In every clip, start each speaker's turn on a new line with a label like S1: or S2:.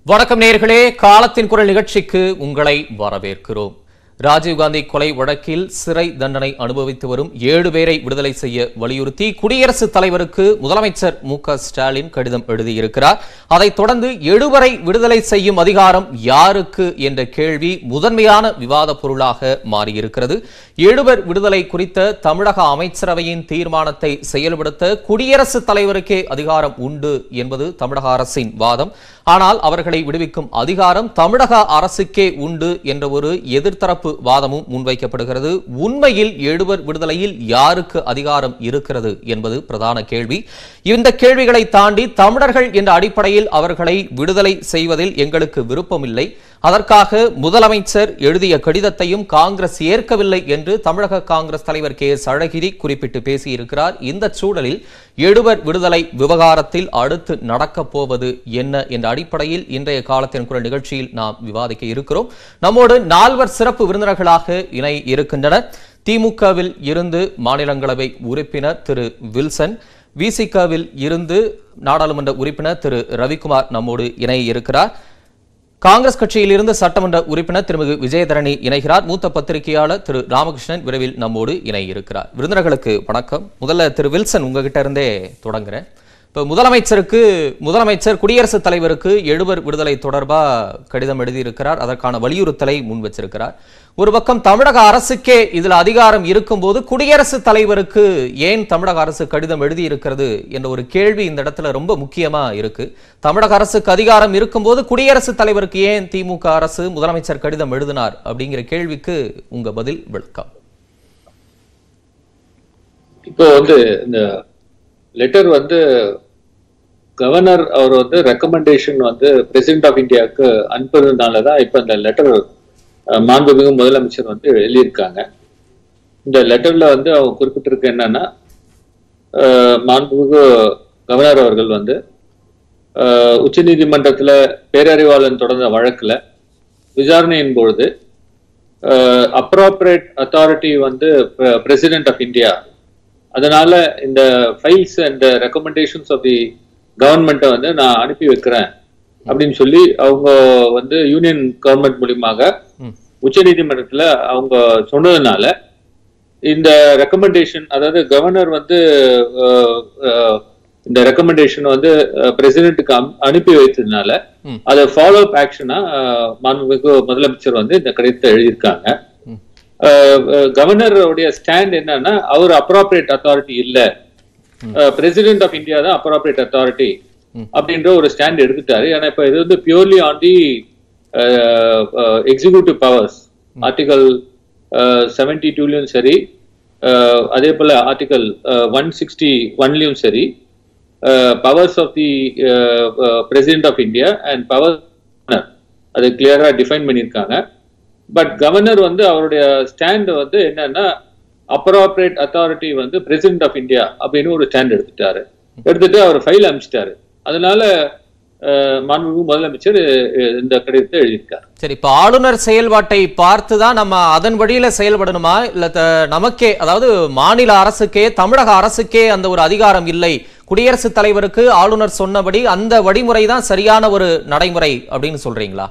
S1: வணக்கம் நேர்களே காலத்தின் குரல் நிகழ்ச்சிக்கு உங்களை வரவேற்கிறோம் ராஜீவ்காந்தி கொலை வழக்கில் சிறை தண்டனை அனுபவித்து வரும் ஏழு பேரை விடுதலை செய்ய வலியுறுத்தி குடியரசுத் தலைவருக்கு முதலமைச்சர் மு க ஸ்டாலின் கடிதம் எழுதியிருக்கிறார் அதைத் தொடர்ந்து எழுவரை விடுதலை செய்யும் அதிகாரம் யாருக்கு என்ற கேள்வி முதன்மையான விவாத பொருளாக மாறியிருக்கிறது எழுவர் விடுதலை குறித்த தமிழக அமைச்சரவையின் தீர்மானத்தை செயல்படுத்த குடியரசுத் தலைவருக்கே அதிகாரம் உண்டு என்பது தமிழக அரசின் வாதம் ஆனால் அவர்களை விடுவிக்கும் அதிகாரம் தமிழக அரசுக்கே உண்டு என்ற ஒரு எதிர்த்தரப்பு வாதமும் முன்வைக்கப்படுகிறது உண்மையில் எழுவர் விடுதலையில் யாருக்கு அதிகாரம் இருக்கிறது என்பது பிரதான கேள்வி இந்த கேள்விகளை தாண்டி தமிழர்கள் என்ற அடிப்படையில் அவர்களை விடுதலை செய்வதில் எங்களுக்கு விருப்பமில்லை அதற்காக முதலமைச்சர் எழுதிய கடிதத்தையும் காங்கிரஸ் ஏற்கவில்லை என்று தமிழக காங்கிரஸ் தலைவர் கே எஸ் அழகிரி குறிப்பிட்டு பேசியிருக்கிறார் இந்த சூழலில் எழுவர் விடுதலை விவகாரத்தில் அடுத்து நடக்கப் போவது என்ன என்ற அடிப்படையில் இன்றைய காலத்தின் குரல் நிகழ்ச்சியில் நாம் விவாதிக்க இருக்கிறோம் நம்மோடு நால்வர் சிறப்பு விருந்தினர்களாக இணை இருக்கின்றனர் திமுகவில் இருந்து மாநிலங்களவை உறுப்பினர் திரு வில்சன் விசிகவில் இருந்து நாடாளுமன்ற உறுப்பினர் திரு ரவிக்குமார் நம்மோடு இணைய இருக்கிறார் காங்கிரஸ் கட்சியில் இருந்து சட்டமன்ற உறுப்பினர் திருமிகு விஜயதரணி இணைகிறார் மூத்த பத்திரிகையாளர் திரு ராமகிருஷ்ணன் விரைவில் நம்மோடு இணைய இருக்கிறார் விருந்தினர்களுக்கு வணக்கம் முதல்ல திரு வில்சன் உங்ககிட்ட இருந்தே தொடங்குறேன் இப்போ முதலமைச்சருக்கு முதலமைச்சர் குடியரசுத் தலைவருக்கு எழுவர் விடுதலை தொடர்பா கடிதம் எழுதியிருக்கிறார் அதற்கான வலியுறுத்தலை முன் வச்சிருக்கிறார் ஒரு பக்கம் தமிழக அரசுக்கே இதுல அதிகாரம் இருக்கும்போது குடியரசுத் தலைவருக்கு ஏன் தமிழக அரசு கடிதம் எழுதியிருக்கிறது என்ற ஒரு கேள்வி இந்த இடத்துல ரொம்ப முக்கியமா இருக்கு தமிழக அரசுக்கு அதிகாரம் இருக்கும்போது குடியரசுத் தலைவருக்கு ஏன் திமுக அரசு முதலமைச்சர் கடிதம் எழுதினார் அப்படிங்கிற கேள்விக்கு உங்க பதில் விளக்கம்
S2: இப்போ வந்து இந்த லெட்டர் வந்து கவர்னர் அவர் வந்து ரெக்கமெண்டேஷன் வந்து பிரசிடென்ட் ஆஃப் இந்தியாவுக்கு அனுப்புறதுனால தான் இப்போ இந்த லெட்டர் மாண்புமிகு முதலமைச்சர் வந்து எழுதியிருக்காங்க இந்த லெட்டர்ல வந்து அவங்க குறிப்பிட்டிருக்க என்னன்னா அஹ், மாண்புமிகு கவர்னர் அவர்கள் வந்து அஹ், உச்சநீதிமன்றத்துல பேரறிவாளன் தொடர்ந்த வழக்குல விசாரணையின் பொழுது அப்ராப்ரேட் அத்தாரிட்டி வந்து பிரசிடென்ட் ஆஃப் இந்தியா அதனால இந்த files and recommendations of the கவர்மெண்ட்டை வந்து நான் அனுப்பி வைக்கிறேன் அப்படின்னு சொல்லி அவங்க வந்து யூனியன் கவர்மெண்ட் மூலியமாக
S1: ம்.
S2: உச்சநீதிமன்றத்துல அவங்க சொன்னதுனால இந்த ரெக்கமெண்டேஷன் அதாவது கவர்னர் வந்து அஹ், அஹ், இந்த ரெக்கமெண்டேஷன் வந்து பிரசிடென்ட்டுக்கு அனுப்பி வைத்ததுனால
S1: ம்.
S2: அதை ஃபாலோ அப் ஆக்ஷனா மாண்புமிகு முதலமைச்சர் வந்து இந்த கடிதத்தை எழுதியிருக்காங்க
S1: ம்.
S2: கவர்னருடைய ஸ்டாண்ட் என்னன்னா அவர் அப்ராப்ரேட் அத்தாரிட்டி இல்ல பிரசிடென்ட் ஆஃப் இந்தியா தான் அப்ராப்ரேட் அத்தாரிட்டி
S1: ம்.
S2: அப்படின்ற ஒரு ஸ்டாண்ட் எடுத்துட்டாரு ஏன்னா இப்ப இது வந்து purely on the executive powers article seventy டூலயும் சரி அஹ், அதே போல ஆர்டிகல் ஒன் சிக்ஸ்டி ஒன்லயும் சரி powers of the President of India and power அது கிளியரா டிஃபைன் பண்ணியிருக்காங்க பட் கவர்னர் வந்து அவருடைய ஸ்டாண்ட் வந்து என்னன்னா அப்ராப்ரேட் அத்தாரிட்டி வந்து பிரசிடென்ட் ஆஃப் இந்தியா அப்படின்னு ஒரு ஸ்டாண்ட் எடுத்துட்டாரு எடுத்துட்டு அவர் ஃபைல் அனுப்பிச்சிட்டாரு அதனால அஹ், மாண்புமிகு முதலமைச்சர் அஹ், இந்த கடிதத்தை எழுதியிருக்காரு
S1: சரி இப்ப ஆளுநர் செயல்பாட்டை பார்த்து தான் நம்ம அதன் வழியில செயல்படணுமா இல்ல த- நமக்கே அதாவது மாநில அரசுக்கே தமிழக அரசுக்கே அந்த ஒரு அதிகாரம் இல்லை குடியரசுத் தலைவருக்கு ஆளுநர் சொன்னபடி அந்த வழிமுறை தான் சரியான ஒரு நடைமுறை அப்படின்னு சொல்றீங்களா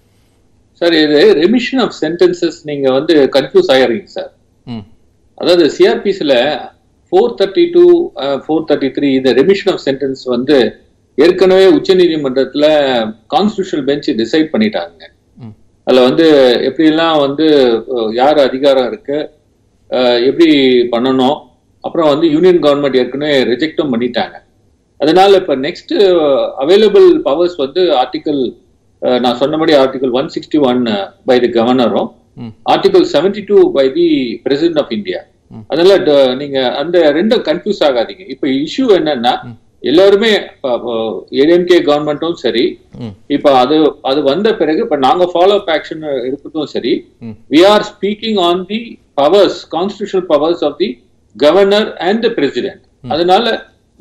S2: சார் இது ரெமிஷன் ஆஃப் சென்டென்சஸ் நீங்க வந்து கன்ஃபியூஸ் ஆயிடுறீங்க சார்
S1: ம்
S2: அதாவது சிஆர்பிஸ்ல four thirty two four thirty three இந்த ரெமிஷன் ஆஃப் சென்டென்ஸ் வந்து ஏற்கனவே உச்சநீதிமன்றத்துல கான்ஸ்டியூஷனல் பெஞ்ச் டிசைட் பண்ணிட்டாங்க
S1: ம்.
S2: அதுல வந்து எப்படிலாம் வந்து அஹ், யார் அதிகாரம் இருக்கு அஹ், எப்படி பண்ணணும் அப்புறம் வந்து யூனியன் கவர்மெண்ட் ஏற்கனவே ரிஜெக்டும் பண்ணிட்டாங்க அதனால இப்ப நெக்ஸ்ட் அவைலபிள் பவர்ஸ் வந்து ஆர்டிகல் நான் சொன்னபடி article one sixty one by the கவர்னரும்
S1: ம்.
S2: Article seventy two by the President of India
S1: ம்.
S2: அதனால ட- நீங்க அந்த ரெண்டும் கன்ஃபியூஸ் ஆகாதீங்க இப்ப இஷ்யூ என்னன்னா
S1: ம்.
S2: எல்லாருமே ஏடிஎம்கே கவர்மெண்ட்டும் சரி
S1: ம்
S2: இப்ப அது அது வந்த பிறகு இப்ப நாங்க ஃபாலோ அப் ஆக்ஷன் இருக்கட்டும் சரி
S1: ம்.
S2: We are speaking on the powers constitutional powers of the governor and the President அதனால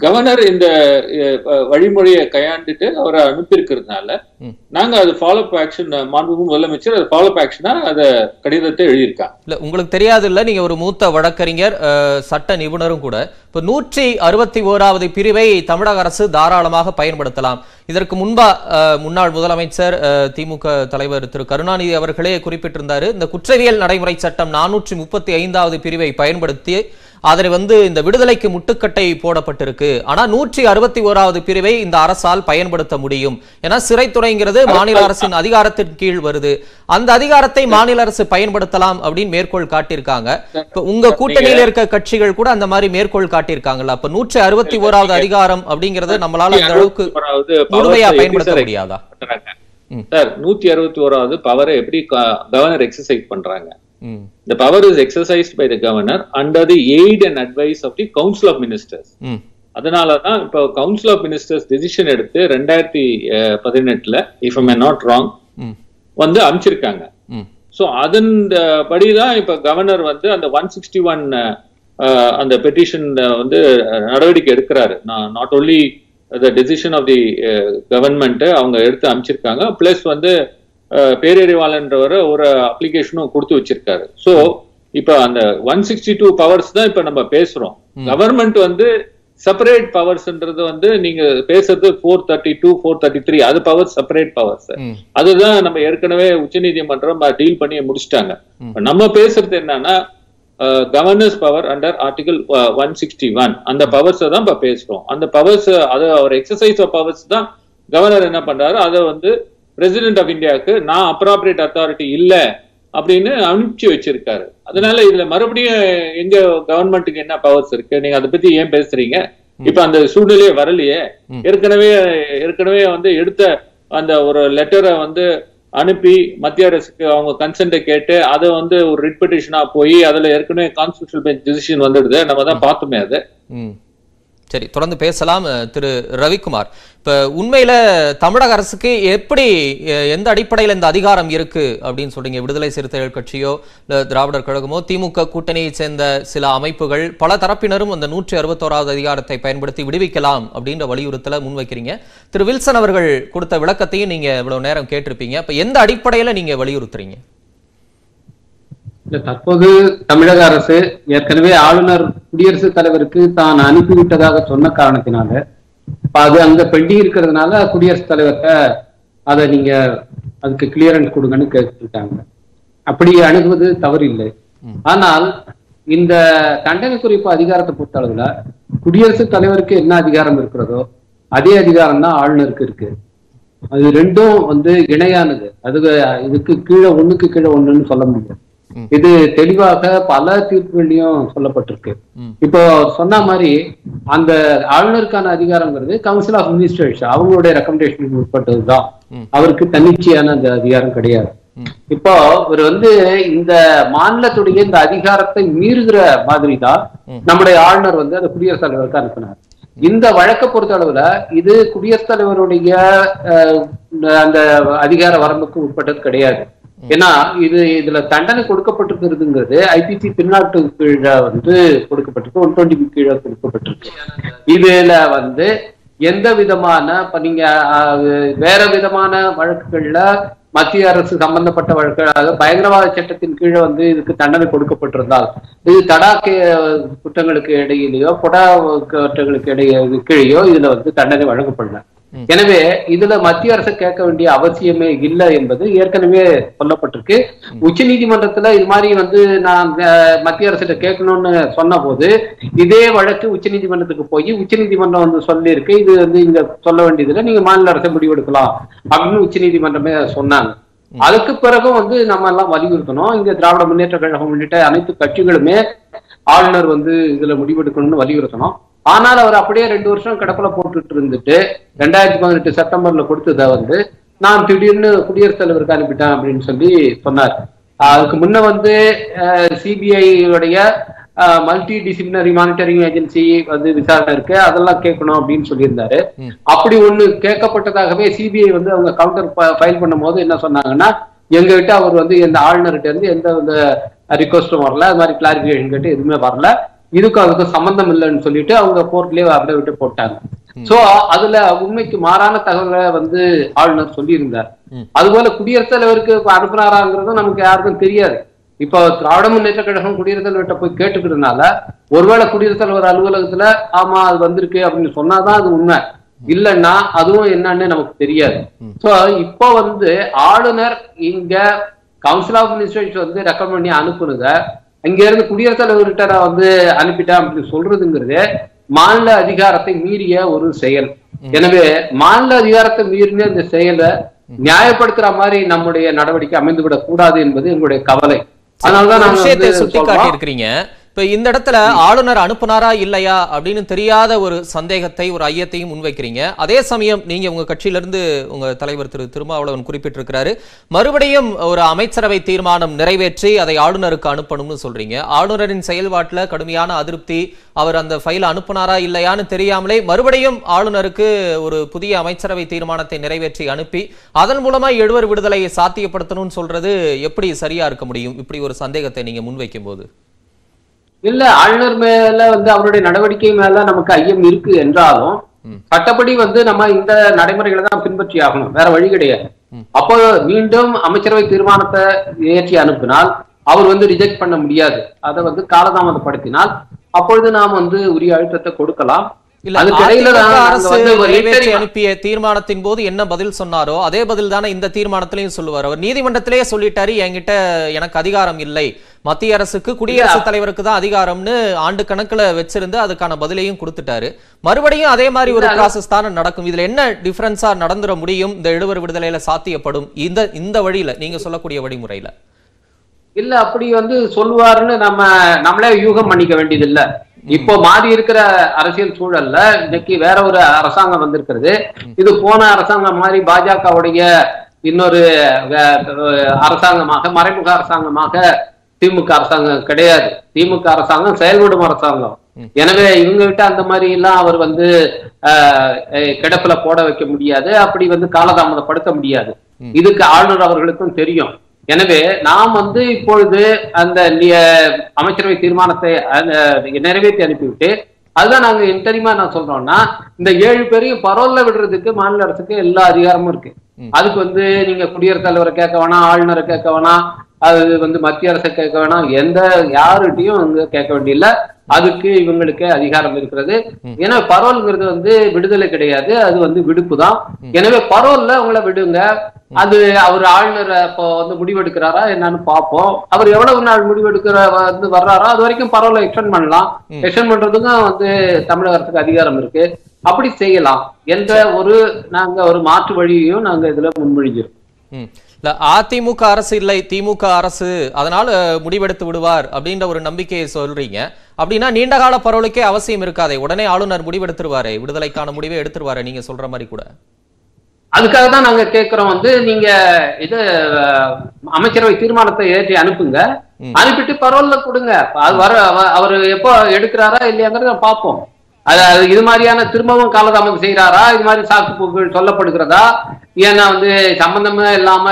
S2: கவர்னர் இந்த அஹ், அஹ், வழிமுறையை கையாண்டுட்டு அவரை அனுப்பியிருக்கிறதுனால
S1: ம்.
S2: நாங்க அது ஃபாலோ அப் ஆக்ஷன் மாண்புமிகு முதலமைச்சர் அது ஃபாலோ அப் ஆக்ஷனா அத கடிதத்தை எழுதியிருக்காங்க
S1: இல்ல உங்களுக்கு தெரியாது இல்ல நீங்க ஒரு மூத்த வழக்கறிஞர் அஹ், சட்ட நிபுணரும் கூட இப்ப நூற்றி அறுபத்தி ஓராவது பிரிவை தமிழக அரசு தாராளமாக பயன்படுத்தலாம் இதற்கு முன்பா அஹ், முன்னாள் முதலமைச்சர் அஹ், திமுக தலைவர் திரு கருணாநிதி அவர்களே குறிப்பிட்டிருந்தாரு இந்த குற்றவியல் நடைமுறை சட்டம் நானூற்றி முப்பத்தி ஐந்தாவது பிரிவை பயன்படுத்தி அதனை வந்து இந்த விடுதலைக்கு முட்டுக்கட்டை போடப்பட்டிருக்கு ஆனா நூற்றி அறுபத்தி ஓராவது பிரிவை இந்த அரசால் பயன்படுத்த முடியும் ஏன்னா சிறைத்துறைங்கிறது மாநில அரசின் அதிகாரத்தின் கீழ் வருது அந்த அதிகாரத்தை மாநில அரசு பயன்படுத்தலாம் அப்படின்னு மேற்கோள் காட்டியிருக்காங்க இப்ப உங்க கூட்டணியில இருக்க கட்சிகள் கூட அந்த மாதிரி மேற்கோள் காட்டியிருக்காங்கல்ல அப்ப நூற்றி அறுபத்தி ஓராவது அதிகாரம் அப்படிங்கிறது நம்மளால அந்த அளவுக்கு
S2: ஓராவது
S1: முழுமையா
S2: powers-அ எப்படி
S1: பயன்படுத்த
S2: சார்
S1: முடியாதா
S2: பண்றாங்க?
S1: ம்.
S2: சார் நூத்தி அறுபத்தி ஓராவது பவரை எப்படி கவர்னர் எக்ஸசைஸ் பண்றாங்க
S1: ம்,
S2: The power is exercised by the governor under the aid and advice of the council of ministers.
S1: ம்,
S2: அதனாலதான் இப்போ கவுன்சில் ஆஃப் மினிஸ்டர்ஸ் டெசிஷன் எடுத்து ரெண்டாயிரத்தி அஹ், பதினெட்டுல இஃப் ஐ நாட் ராங்
S1: ம்,
S2: வந்து அமைச்சிருக்காங்க
S1: ம்,
S2: ஸோ அதன் படிதான் இப்ப கவர்னர் வந்து அந்த ஒன் சிக்ஸ்டி ஒன் அந்த பெட்டிஷன் வந்து அஹ், நடவடிக்கை எடுக்கிறாரு not only the decision of the government அவங்க எடுத்து அமைச்சிருக்காங்க பிளஸ் வந்து அஹ், பேரறிவாளன்றவர் ஒரு அப்ளிகேஷனும் கொடுத்து வச்சிருக்காரு ஸோ இப்ப அந்த ஒன் சிக்ஸ்டி டூ பவர்ஸ் தான் இப்ப நம்ம பேசுறோம் கவர்மெண்ட் வந்து செப்பரேட் பவர்ஸ்ன்றது வந்து நீங்க பேசுறது four thirty two four thirty three அது பவர் செப்பரேட் பவர்ஸ்
S1: ம்,
S2: அதுதான் நம்ம ஏற்கனவே உச்சநீதிமன்றம் டீல் பண்ணி முடிச்சிட்டாங்க இப்ப நம்ம பேசுறது என்னன்னா governor's power under article one sixty one அந்த பவர்ஸ் தான் இப்ப பேசுறோம் அந்த பவர்ஸ் அது அவர் எக்ஸசைஸ் ஆஃப் பவர்ஸ் தான் கவர்னர் என்ன பண்றாரு அதை வந்து பிரசிடென்ட் ஆஃப் இந்தியாவுக்கு நான் அப்ராப்ரியேட் அத்தாரிட்டி இல்ல அப்படின்னு அனுப்பிச்சு வச்சிருக்காரு அதனால இதுல மறுபடியும் எங்க கவர்மெண்ட்டுக்கு என்ன பவர்ஸ் இருக்கு நீங்க அதை பத்தி ஏன் பேசுறீங்க இப்ப அந்த சூழ்நிலையே வரலையே
S1: ம்.
S2: ஏற்கனவே ஏற்கனவே வந்து எடுத்த அந்த ஒரு லெட்டரை வந்து அனுப்பி மத்திய அரசுக்கு அவங்க கன்சென்ட்டை கேட்டு அதை வந்து ஒரு ரிட் பெட்டிஷனா போய் அதுல ஏற்கனவே கான்ஸ்டியூஷனல் பெஞ்ச் டிசிஷன் வந்துடுது நம்ம தான் பார்த்தோமே அது
S1: ம். சரி தொடர்ந்து பேசலாம் அஹ், திரு ரவிக்குமார் இப்ப உண்மையில தமிழக அரசுக்கு எப்படி அஹ், எந்த அடிப்படையில் இந்த அதிகாரம் இருக்கு அப்படின்னு சொல்றீங்க விடுதலை சிறுத்தைகள் கட்சியோ இல்ல திராவிடர் கழகமோ திமுக கூட்டணியை சேர்ந்த சில அமைப்புகள் பல தரப்பினரும் அந்த நூற்றி அறுபத்தோராவது அதிகாரத்தை பயன்படுத்தி விடுவிக்கலாம் அப்படின்ற வலியுறுத்தலை முன்வைக்கிறீங்க திரு வில்சன் அவர்கள் கொடுத்த விளக்கத்தையும் நீங்க இவ்வளவு நேரம் கேட்டிருப்பீங்க அப்ப எந்த அடிப்படையில நீங்க வலியுறுத்துறீங்க
S3: இல்ல தற்போது தமிழக அரசு ஏற்கனவே ஆளுநர் குடியரசுத் தலைவருக்கு தான் அனுப்பிவிட்டதாக சொன்ன காரணத்தினால இப்ப அது அங்க பெண்டிங் இருக்கிறதுனால குடியரசுத் தலைவர்கிட்ட அதை நீங்க அதுக்கு கிளியரன்ஸ் கொடுங்கன்னு கேட்டுட்டாங்க அப்படி அணுகுவது தவறில்லை ஆனால் இந்த தண்டனை குறிப்பு அதிகாரத்தை பொறுத்த அளவுல குடியரசுத் தலைவருக்கு என்ன அதிகாரம் இருக்கிறதோ அதே அதிகாரம் தான் ஆளுநருக்கு இருக்கு அது ரெண்டும் வந்து இணையானது அது இதுக்கு கீழே ஒண்ணுக்கு கீழே ஒண்ணுன்னு சொல்ல முடியாது
S1: ம்.
S3: இது தெளிவாக பல தீர்ப்புகளையும் சொல்லப்பட்டிருக்கு
S1: ம்.
S3: இப்போ சொன்ன மாதிரி அந்த ஆளுநருக்கான அதிகாரங்கிறது கவுன்சில் ஆஃப் மினிஸ்டர்ஸ் அவங்களுடைய ரெக்கமெண்டேஷனுக்கு உட்பட்டதுதான்
S1: ம்.
S3: அவருக்கு தன்னிச்சையான அந்த அதிகாரம் கிடையாது
S1: ம்.
S3: இப்போ இவர் வந்து இந்த மாநிலத்துடைய இந்த அதிகாரத்தை மீறுகிற மாதிரி தான்
S1: ம்.
S3: நம்முடைய ஆளுநர் வந்து அந்த குடியரசுத் தலைவருக்கு அனுப்பினார் இந்த வழக்கை பொறுத்த அளவுல இது குடியரசுத் தலைவருடைய அஹ், அந்த அதிகார வரம்புக்கு உட்பட்டது கிடையாது ஏன்னா இது இதுல தண்டனை கொடுக்கப்பட்டிருக்கிறதுங்கிறது ஐபிசி திருநாட்டு கீழே வந்து கொடுக்கப்பட்டிருக்கு ஒன் டுவெண்ட்டி கீழே கொடுக்கப்பட்டிருக்கு இதுல வந்து எந்த விதமான இப்ப நீங்க அஹ், வேற விதமான வழக்குகள்ல மத்திய அரசு சம்பந்தப்பட்ட வழக்கு அதாவது பயங்கரவாத சட்டத்தின் கீழே வந்து இதுக்கு தண்டனை கொடுக்கப்பட்டிருந்தால் இது தடாக்கே குற்றங்களுக்கு இடையிலேயோ கொடா குற்றங்களுக்கு இடையே கீழேயோ இதுல வந்து தண்டனை வழங்கப்படல
S1: ம்.
S3: எனவே இதுல மத்திய அரசு கேட்க வேண்டிய அவசியமே இல்லை என்பது ஏற்கனவே சொல்லப்பட்டிருக்கு உச்ச நீதிமன்றத்துல இது மாதிரி வந்து நான் அஹ், மத்திய அரசிட்ட கேட்கணும்னு சொன்ன போது இதே வழக்கு உச்ச நீதிமன்றத்துக்கு போய் உச்ச நீதிமன்றம் வந்து சொல்லியிருக்கு இது வந்து இங்க சொல்ல வேண்டியதுல நீங்க மாநில அரசை முடிவெடுக்கலாம் அப்படின்னு உச்ச நீதிமன்றமே சொன்னாங்க அதுக்கு பிறகும் வந்து நம்ம எல்லாம் வலியுறுத்தணும் இங்க திராவிட முன்னேற்ற கழகம் உள்ளிட்ட அனைத்து கட்சிகளுமே ஆளுநர் வந்து இதுல முடிவெடுக்கணும்னு வலியுறுத்தணும் ஆனால் அவர் அப்படியே ரெண்டு வருஷம் கிடப்பில போட்டுட்டு இருந்துட்டு ரெண்டாயிரத்தி பதினெட்டு செப்டம்பர்ல கொடுத்ததை வந்து நான் திடீர்னு குடியரசுத் தலைவருக்கு அனுப்பிட்டேன் அப்படின்னு சொல்லி சொன்னார் அதுக்கு முன்ன வந்து சிபிஐ உடைய மல்டி டிசிப்ளினரி மானிட்டரிங் ஏஜென்சி வந்து விசாரணை இருக்கு அதெல்லாம் கேட்கணும் அப்படின்னு சொல்லியிருந்தாரு
S1: ம்.
S3: அப்படி ஒண்ணு கேட்கப்பட்டதாகவே சிபிஐ வந்து அவங்க கவுண்டர் ஃபைல் பண்ணும்போது என்ன சொன்னாங்கன்னா எங்க கிட்ட அவர் வந்து எந்த ஆளுநர்கிட்ட இருந்து எந்த வித ரிக்வஸ்டும் வரல அது மாதிரி கிளாரிபிகேஷன் கேட்டு எதுவுமே வரல இதுக்கும் அதுக்கும் சம்பந்தம் இல்லைன்னு சொல்லிட்டு அவங்க கோர்ட்லயே அப்படியே விட்டு போட்டாங்க சோ அதுல உண்மைக்கு மாறான தகவலை வந்து ஆளுநர் சொல்லியிருந்தார்
S1: ம்.
S3: அதுபோல குடியரசுத் தலைவருக்கு இப்ப அனுப்புனாராங்கிறதும் நமக்கு யாருக்கும் தெரியாது இப்போ திராவிட முன்னேற்ற கழகம் குடியரசுத் தலைவர்கிட்ட போய் கேட்டுக்கிறதுனால ஒருவேளை குடியரசுத் தலைவர் அலுவலகத்துல ஆமா அது வந்திருக்கு அப்படின்னு சொன்னாதான் அது உண்மை இல்லைன்னா அதுவும் என்னன்னு நமக்கு தெரியாது சோ இப்போ வந்து ஆளுநர் இங்க கவுன்சில் ஆஃப் மினிஸ்டர்ஸ் வந்து ரெக்கமெண்ட் பண்ணி அனுப்புனத இங்க இருந்து குடியரசுத் தலைவர்கிட்ட நான் வந்து அனுப்பிட்டேன் அப்படின்னு சொல்றதுங்கிறது மாநில அதிகாரத்தை மீறிய ஒரு செயல் எனவே மாநில அதிகாரத்தை மீறின இந்த செயலை நியாயப்படுத்துற மாதிரி நம்முடைய நடவடிக்கை அமைந்துவிடக் கூடாது என்பது எங்களுடைய கவலை அதனாலதான்
S1: ஒரு
S3: நாங்க
S1: விஷயத்தை
S3: வந்து
S1: சுட்டி
S3: சொல்றோம்.
S1: காட்டியிருக்கிறீங்க இப்ப இந்த இடத்துல ஆளுநர் அனுப்புனாரா இல்லையா அப்படின்னு தெரியாத ஒரு சந்தேகத்தை ஒரு ஐயத்தையும் முன்வைக்கிறீங்க அதே சமயம் நீங்க உங்க கட்சியிலிருந்து உங்க தலைவர் திரு திருமாவளவன் குறிப்பிட்டிருக்கிறாரு மறுபடியும் ஒரு அமைச்சரவை தீர்மானம் நிறைவேற்றி அதை ஆளுநருக்கு அனுப்பணும்னு சொல்றீங்க ஆளுநரின் செயல்பாட்டுல கடுமையான அதிருப்தி அவர் அந்த ஃபைல் அனுப்புனாரா இல்லையான்னு தெரியாமலே மறுபடியும் ஆளுநருக்கு ஒரு புதிய அமைச்சரவை தீர்மானத்தை நிறைவேற்றி அனுப்பி அதன் மூலமா எழுவர் விடுதலையை சாத்தியப்படுத்தணும்னு சொல்றது எப்படி சரியா இருக்க முடியும் இப்படி ஒரு சந்தேகத்தை நீங்க முன்வைக்கும் போது
S3: இல்ல ஆளுநர் மேல வந்து அவருடைய நடவடிக்கை மேல நமக்கு ஐயம் இருக்கு என்றாலும்
S1: ம்.
S3: சட்டப்படி வந்து நம்ம இந்த நடைமுறைகளை தான் பின்பற்றி ஆகணும் வேற வழி கிடையாது
S1: ம்.
S3: அப்போ மீண்டும் அமைச்சரவை தீர்மானத்தை ஏற்றி அனுப்பினால் அவர் வந்து ரிஜெக்ட் பண்ண முடியாது அதை வந்து காலதாமதப்படுத்தினால் அப்பொழுது நாம் வந்து உரிய அழுத்தத்தை கொடுக்கலாம்
S1: இல்ல
S3: அதுக்கு இடையில
S1: அதிமுக
S3: தான் நாங்க
S1: அரசு
S3: வந்து ஒரு
S1: நிறைவேற்றி
S3: interim-
S1: அனுப்பிய தீர்மானத்தின் போது என்ன பதில் சொன்னாரோ அதே பதில் தானே இந்த தீர்மானத்திலையும் சொல்லுவார் அவர் நீதிமன்றத்திலேயே சொல்லிட்டாரு என்கிட்ட எனக்கு அதிகாரம் இல்லை மத்திய அரசுக்கு குடியரசுத் தலைவருக்கு தான் அதிகாரம்னு ஆண்டு கணக்குல வச்சிருந்து அதுக்கான பதிலையும் கொடுத்துட்டாரு மறுபடியும் அதே மாதிரி ஒரு
S3: இல்ல,
S1: ப்ராசஸ் தானே நடக்கும் இதுல என்ன டிஃபரன்ஸா நடந்துட முடியும் இந்த எழுவர் விடுதலையில சாத்தியப்படும் இந்த இந்த வழியில நீங்க சொல்லக்கூடிய வழிமுறையில
S3: இல்ல அப்படி வந்து சொல்லுவாருன்னு நம்ம நம்மளே யூகம் பண்ணிக்க வேண்டியது இல்ல இப்போ மாறி இருக்கிற அரசியல் சூழல்ல இன்னைக்கு வேற ஒரு அரசாங்கம் வந்திருக்கிறது இது போன அரசாங்கம் மாதிரி பாஜகவுடைய இன்னொரு வே- அரசாங்கமாக மறைமுக அரசாங்கமாக திமுக அரசாங்கம் கிடையாது திமுக அரசாங்கம் செயல்படும் அரசாங்கம் எனவே இவங்க கிட்ட அந்த மாதிரி எல்லாம் அவர் வந்து ஆஹ், அஹ், கிடப்புல போட வைக்க முடியாது அப்படி வந்து காலதாமதப்படுத்த முடியாது இதுக்கு ஆளுநர் அவர்களுக்கும் தெரியும் எனவே நாம் வந்து இப்பொழுது அந்த நி- அமைச்சரவை தீர்மானத்தை அந்த நிறைவேற்றி அனுப்பிவிட்டு அதுதான் நாங்க இன்டரிமா நான் சொல்றோம்னா இந்த ஏழு பேரையும் பரோல்ல விடுறதுக்கு மாநில அரசுக்கு எல்லா அதிகாரமும் இருக்கு அதுக்கு வந்து நீங்க குடியரசுத் தலைவரை கேட்க வேணாம் ஆளுநரை கேட்க வேணாம் அது வந்து மத்திய அரசை கேட்க வேணாம் எந்த யாருகிட்டையும் அங்க கேட்க வேண்டியதில்ல அதுக்கு இவங்களுக்கு அதிகாரம் இருக்கிறது ஏன்னா பரோல்ங்கிறது வந்து விடுதலை கிடையாது அது வந்து விடுப்பு தான் எனவே பரோல்ல உங்களை விடுங்க அது அவர் ஆளுநர் இப்போ வந்து முடிவெடுக்கிறாரா என்னன்னு பார்ப்போம் அவர் எவ்வளவு நாள் முடிவெடுக்கிற வந்து வர்றாரோ அது வரைக்கும் பரோலை எக்ஸ்டெண்ட் பண்ணலாம் எக்ஸ்டெண்ட் பண்றதுக்கும் வந்து தமிழக அரசுக்கு அதிகாரம் இருக்கு அப்படி செய்யலாம் என்ற ஒரு நாங்க ஒரு மாற்று வழியையும் நாங்க இதுல முன்மொழிஞ்சிருக்கோம்
S1: ம். இல்ல அதிமுக அரசு இல்லை திமுக அரசு அதனால முடிவெடுத்து விடுவார் அப்படின்ற ஒரு நம்பிக்கையை சொல்றீங்க அப்படின்னா நீண்டகால பரவலுக்கே அவசியம் இருக்காதே உடனே ஆளுநர் முடிவெடுத்துருவாரே விடுதலைக்கான முடிவை எடுத்துருவாரே நீங்க சொல்ற மாதிரி கூட
S3: அதுக்காக தான் நாங்க கேட்கிறோம் வந்து நீங்க இது அஹ், அமைச்சரவை தீர்மானத்தை ஏற்றி அனுப்புங்க
S1: ம்.
S3: அனுப்பிட்டு பரோல்ல கொடுங்க அது வர அவ- அவர் எப்போ எடுக்கிறாரா இல்லையாங்கிறத பார்ப்போம் அது அது இது மாதிரியான திரும்பவும் காலதாமதம் செய்யறாரா இது மாதிரி சாக்கு போக்குகள் சொல்லப்படுகிறதா ஏன்னா வந்து சம்பந்தமே இல்லாம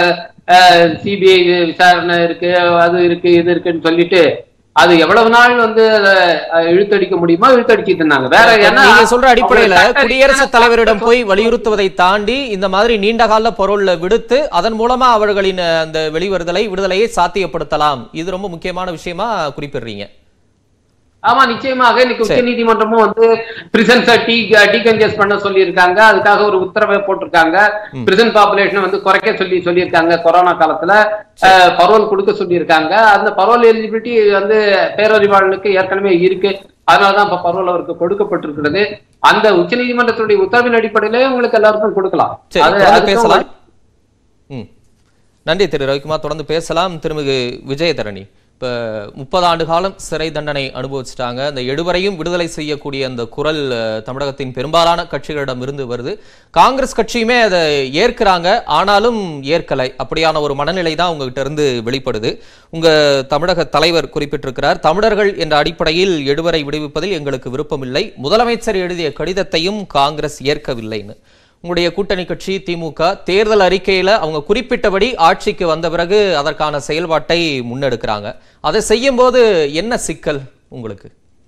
S3: சிபிஐ விசாரணை இருக்கு அது இருக்கு இது இருக்குன்னு சொல்லிட்டு அது எவ்வளவு நாள் வந்து அதை அஹ், இழுத்தடிக்க முடியுமோ இழுத்தடிச்சிட்டு இருந்தாங்க வேற ஏன்னா
S1: நீங்க சொல்ற அடிப்படையில
S3: அவங்க சட்ட
S1: குடியரசுத்
S3: ரீதியான
S1: தலைவரிடம் போய் வலியுறுத்துவதை தாண்டி இந்த மாதிரி நீண்ட கால பொருள்ல விடுத்து அதன் மூலமா அவர்களின் அஹ், அந்த வெளிவருதலை விடுதலையை சாத்தியப்படுத்தலாம் இது ரொம்ப முக்கியமான விஷயமா குறிப்பிடுறீங்க
S3: ஆமா நிச்சயமாக இன்னைக்கு உச்ச நீதிமன்றமும் வந்து பிரிசன்ஸை டீ டீகன்ஜஸ்ட் பண்ண சொல்லியிருக்காங்க அதுக்காக ஒரு உத்தரவை போட்டிருக்காங்க பிரிசன் பாப்புலேஷனை வந்து குறைக்க சொல்லி சொல்லியிருக்காங்க கொரோனா காலத்துல பரோல் கொடுக்க சொல்லியிருக்காங்க அந்த பரோல் எலிஜிபிலிட்டி வந்து பேரறிவாளனுக்கு ஏற்கனவே இருக்கு அதனாலதான் இப்ப பரோல் அவருக்கு கொடுக்கப்பட்டிருக்கிறது அந்த உச்ச நீதிமன்றத்துடைய உத்தரவின் அடிப்படையிலே உங்களுக்கு எல்லாருக்கும் கொடுக்கலாம்
S1: சரி
S3: அது-
S1: தொடர்ந்து
S3: அதுக்கு
S1: பேசலாம் ம் நன்றி திரு ரவிக்குமார் தொடர்ந்து பேசலாம் திருமிகு விஜயதரணி இப்ப முப்பது ஆண்டு காலம் சிறை தண்டனை அனுபவிச்சிட்டாங்க அந்த எழுவரையும் விடுதலை செய்யக்கூடிய அந்த குரல் அஹ், தமிழகத்தின் பெரும்பாலான கட்சிகளிடம் இருந்து வருது காங்கிரஸ் கட்சியுமே அதை ஏற்கிறாங்க ஆனாலும் ஏற்கலை அப்படியான ஒரு மனநிலை தான் உங்ககிட்ட இருந்து வெளிப்படுது உங்க தமிழக தலைவர் குறிப்பிட்டிருக்கிறார் தமிழர்கள் என்ற அடிப்படையில் எழுவரை விடுவிப்பதில் எங்களுக்கு விருப்பமில்லை முதலமைச்சர் எழுதிய கடிதத்தையும் காங்கிரஸ் ஏற்கவில்லைன்னு உங்களுடைய கூட்டணி கட்சி திமுக தேர்தல் அறிக்கையில அவங்க குறிப்பிட்டபடி ஆட்சிக்கு வந்த பிறகு அதற்கான செயல்பாட்டை முன்னெடுக்கிறாங்க அதை செய்யும் போது என்ன சிக்கல் உங்களுக்கு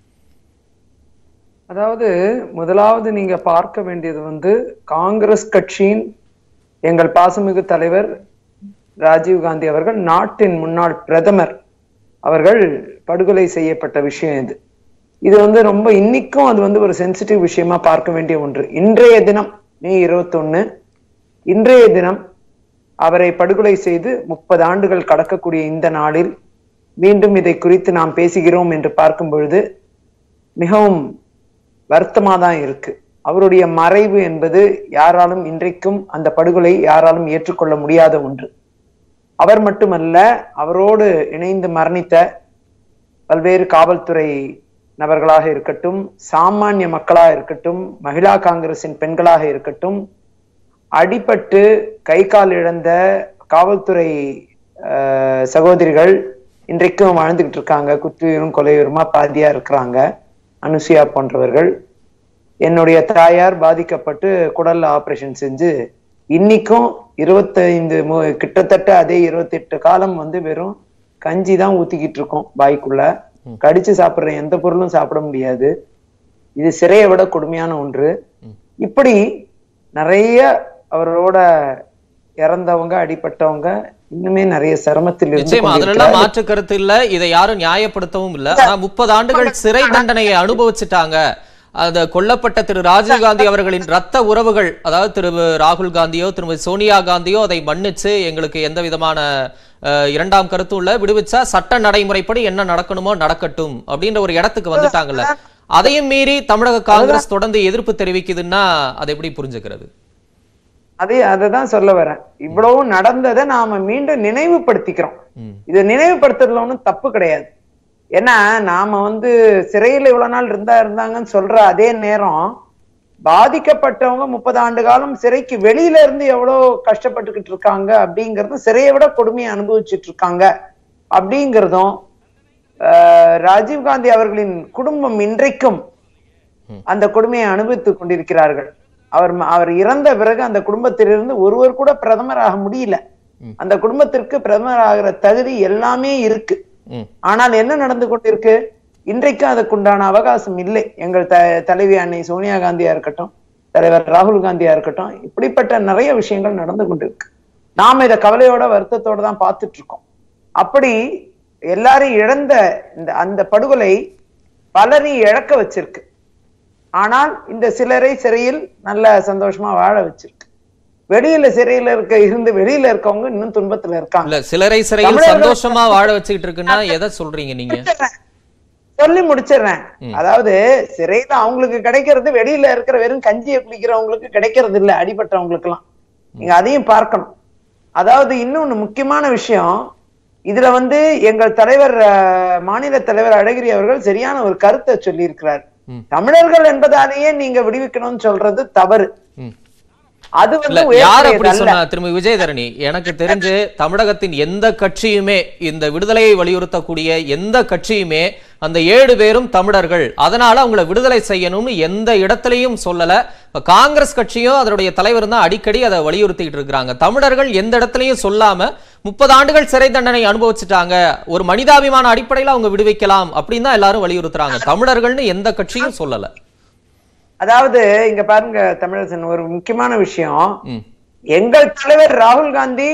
S4: அதாவது முதலாவது நீங்க பார்க்க வேண்டியது வந்து காங்கிரஸ் கட்சியின் எங்கள் பாசமிகு தலைவர் ராஜீவ் காந்தி அவர்கள் நாட்டின் முன்னாள் பிரதமர் அவர்கள் படுகொலை செய்யப்பட்ட விஷயம் இது இது வந்து ரொம்ப இன்னைக்கும் அது வந்து ஒரு சென்சிட்டிவ் விஷயமா பார்க்க வேண்டிய ஒன்று இன்றைய தினம் மே இருபத்தொன்னு இன்றைய தினம் அவரை படுகொலை செய்து முப்பது ஆண்டுகள் கடக்கக்கூடிய இந்த நாளில் மீண்டும் இதை குறித்து நாம் பேசுகிறோம் என்று பார்க்கும் பொழுது மிகவும் வருத்தமா தான் இருக்கு அவருடைய மறைவு என்பது யாராலும் இன்றைக்கும் அந்த படுகொலை யாராலும் ஏற்றுக்கொள்ள முடியாத ஒன்று அவர் மட்டுமல்ல அவரோடு இணைந்து மரணித்த பல்வேறு காவல்துறை நபர்களாக இருக்கட்டும் சாமானிய மக்களாக இருக்கட்டும் மகிழா காங்கிரசின் பெண்களாக இருக்கட்டும் அடிபட்டு கை கால் இழந்த காவல்துறை அஹ், சகோதரிகள் இன்றைக்கும் வாழ்ந்துகிட்டு இருக்காங்க குற்றுயிரும் கொலையுருமா பாதியா இருக்கிறாங்க அனுசுயா போன்றவர்கள் என்னுடைய தாயார் பாதிக்கப்பட்டு குடல் ஆபரேஷன் செஞ்சு இன்னைக்கும் இருபத்தைந்து மு- கிட்டத்தட்ட அதே இருபத்தெட்டு காலம் வந்து வெறும் கஞ்சி தான் ஊத்திக்கிட்டு இருக்கோம் வாய்க்குள்ள கடிச்சு சாப்பிடுற எந்த பொருளும் சாப்பிட முடியாது இது சிறையை விட கொடுமையான ஒன்று இப்படி நிறைய அவரோட இறந்தவங்க அடிபட்டவங்க இன்னுமே நிறைய சிரமத்தில் இருந்து
S1: நிச்சயமா அதுல எல்லாம்
S4: கொண்டிருக்கிறார்கள்.
S1: மாற்று கருத்து இல்ல இதை யாரும் நியாயப்படுத்தவும் இல்ல ஆனா முப்பது ஆண்டுகள் சிறை தண்டனையை அனுபவிச்சுட்டாங்க அந்த கொல்லப்பட்ட திரு ராஜீவ் காந்தி அவர்களின் ரத்த உறவுகள் அதாவது திரு ராகுல் காந்தியோ திருமதி சோனியா காந்தியோ அதை மன்னிச்சு எங்களுக்கு எந்த விதமான அஹ், இரண்டாம் கருத்தும் இல்ல விடுவிச்சா சட்ட நடைமுறைப்படி என்ன நடக்கணுமோ நடக்கட்டும் அப்படின்ற ஒரு இடத்துக்கு வந்துட்டாங்கல்ல அதையும் மீறி தமிழக காங்கிரஸ் தொடர்ந்து எதிர்ப்பு தெரிவிக்குதுன்னா அதை எப்படி புரிஞ்சுக்கிறது
S4: அதே அததான் சொல்ல வரேன் இவ்வளவு நடந்ததை நாம மீண்டும் நினைவுபடுத்திக்கிறோம்
S1: ம்.
S4: இது நினைவுபடுத்துறதுல ஒண்ணும் தப்பு கிடையாது ஏன்னா நாம வந்து சிறையில இவ்வளவு நாள் இருந்தா இருந்தாங்கன்னு சொல்ற அதே நேரம் பாதிக்கப்பட்டவங்க முப்பது ஆண்டு காலம் சிறைக்கு வெளியில இருந்து எவ்வளவு கஷ்டப்பட்டுக்கிட்டு இருக்காங்க அப்படிங்கறதும் சிறையை விட கொடுமையை அனுபவிச்சுட்டு இருக்காங்க அப்படிங்கிறதும் ஆஹ், ராஜீவ் காந்தி அவர்களின் குடும்பம் இன்றைக்கும் அந்த கொடுமையை அனுபவித்துக் கொண்டிருக்கிறார்கள் அவர் ம- அவர் இறந்த பிறகு அந்த குடும்பத்திலிருந்து ஒருவர் கூட பிரதமர் ஆக முடியல
S1: ம்.
S4: அந்த குடும்பத்திற்கு பிரதமர் ஆகிற தகுதி எல்லாமே இருக்கு
S1: ம்
S4: ஆனால் என்ன நடந்து கொண்டிருக்கு இன்றைக்கும் அதற்குண்டான அவகாசம் இல்லை எங்கள் த தலைவி அன்னை சோனியா காந்தியா இருக்கட்டும் தலைவர் ராகுல் காந்தியா இருக்கட்டும் இப்படிப்பட்ட நிறைய விஷயங்கள் நடந்து கொண்டிருக்கு நாம இதை கவலையோட வருத்தத்தோட தான் பார்த்துட்டு இருக்கோம் அப்படி எல்லாரும் இழந்த இந்த அந்த படுகொலை பலரையும் இழக்க வச்சிருக்கு ஆனால் இந்த சிலரை சிறையில் நல்ல சந்தோஷமா வாழ வச்சிருக்கு வெளியில சிறையில இருக்க இருந்து வெளியில இருக்கவங்க இன்னும் துன்பத்துல இருக்காங்க
S1: இல்ல சிலரை சிறையில்
S4: தமிழர்கள்
S1: சந்தோஷமா வாழ வச்சுக்கிட்டு இருக்குன்னா எதை சொல்றீங்க நீங்க
S4: முடிச்சிடுறேன். சொல்லி முடிச்சிடுறேன் அதாவது சிறையில அவங்களுக்கு கிடைக்கிறது வெளியில இருக்கிற வெறும் கஞ்சியை குடிக்கிறவங்களுக்கு கிடைக்கிறது இல்ல அடிபட்டவங்களுக்கு எல்லாம் நீங்க அதையும் பார்க்கணும் அதாவது இன்னொன்னு முக்கியமான விஷயம் இதுல வந்து எங்கள் தலைவர் அஹ், மாநில தலைவர் அழகிரி அவர்கள் சரியான ஒரு கருத்தை சொல்லி இருக்கிறார்
S1: ம்.
S4: தமிழர்கள் என்பதாலேயே நீங்க விடுவிக்கணும்னு சொல்றது தவறு
S1: ம்.
S4: அது
S1: இல்ல
S4: வந்து
S1: யார் அப்படி
S4: உயர்த்தியது அல்ல.
S1: சொன்னா திரும்ப விஜயதரணி எனக்கு தெரிஞ்சு தமிழகத்தின் எந்த கட்சியுமே இந்த விடுதலையை வலியுறுத்தக்கூடிய எந்த கட்சியுமே அந்த ஏழு பேரும் தமிழர்கள் அதனால அவங்கள விடுதலை செய்யணும்னு எந்த இடத்துலயும் சொல்லல இப்ப காங்கிரஸ் கட்சியும் அதனுடைய தலைவர் தான் அடிக்கடி அதை வலியுறுத்திட்டு இருக்கிறாங்க தமிழர்கள் எந்த இடத்துலயும் சொல்லாம முப்பது ஆண்டுகள் சிறை தண்டனை அனுபவிச்சுட்டாங்க ஒரு மனிதாபிமான அடிப்படையில அவங்க விடுவிக்கலாம் அப்படின்னு தான் எல்லாரும் வலியுறுத்துறாங்க தமிழர்கள்னு எந்த கட்சியும் சொல்லல
S4: அதாவது இங்க பாருங்க தமிழரசன் ஒரு முக்கியமான விஷயம்
S1: ம்
S4: எங்கள் தலைவர் ராகுல் காந்தி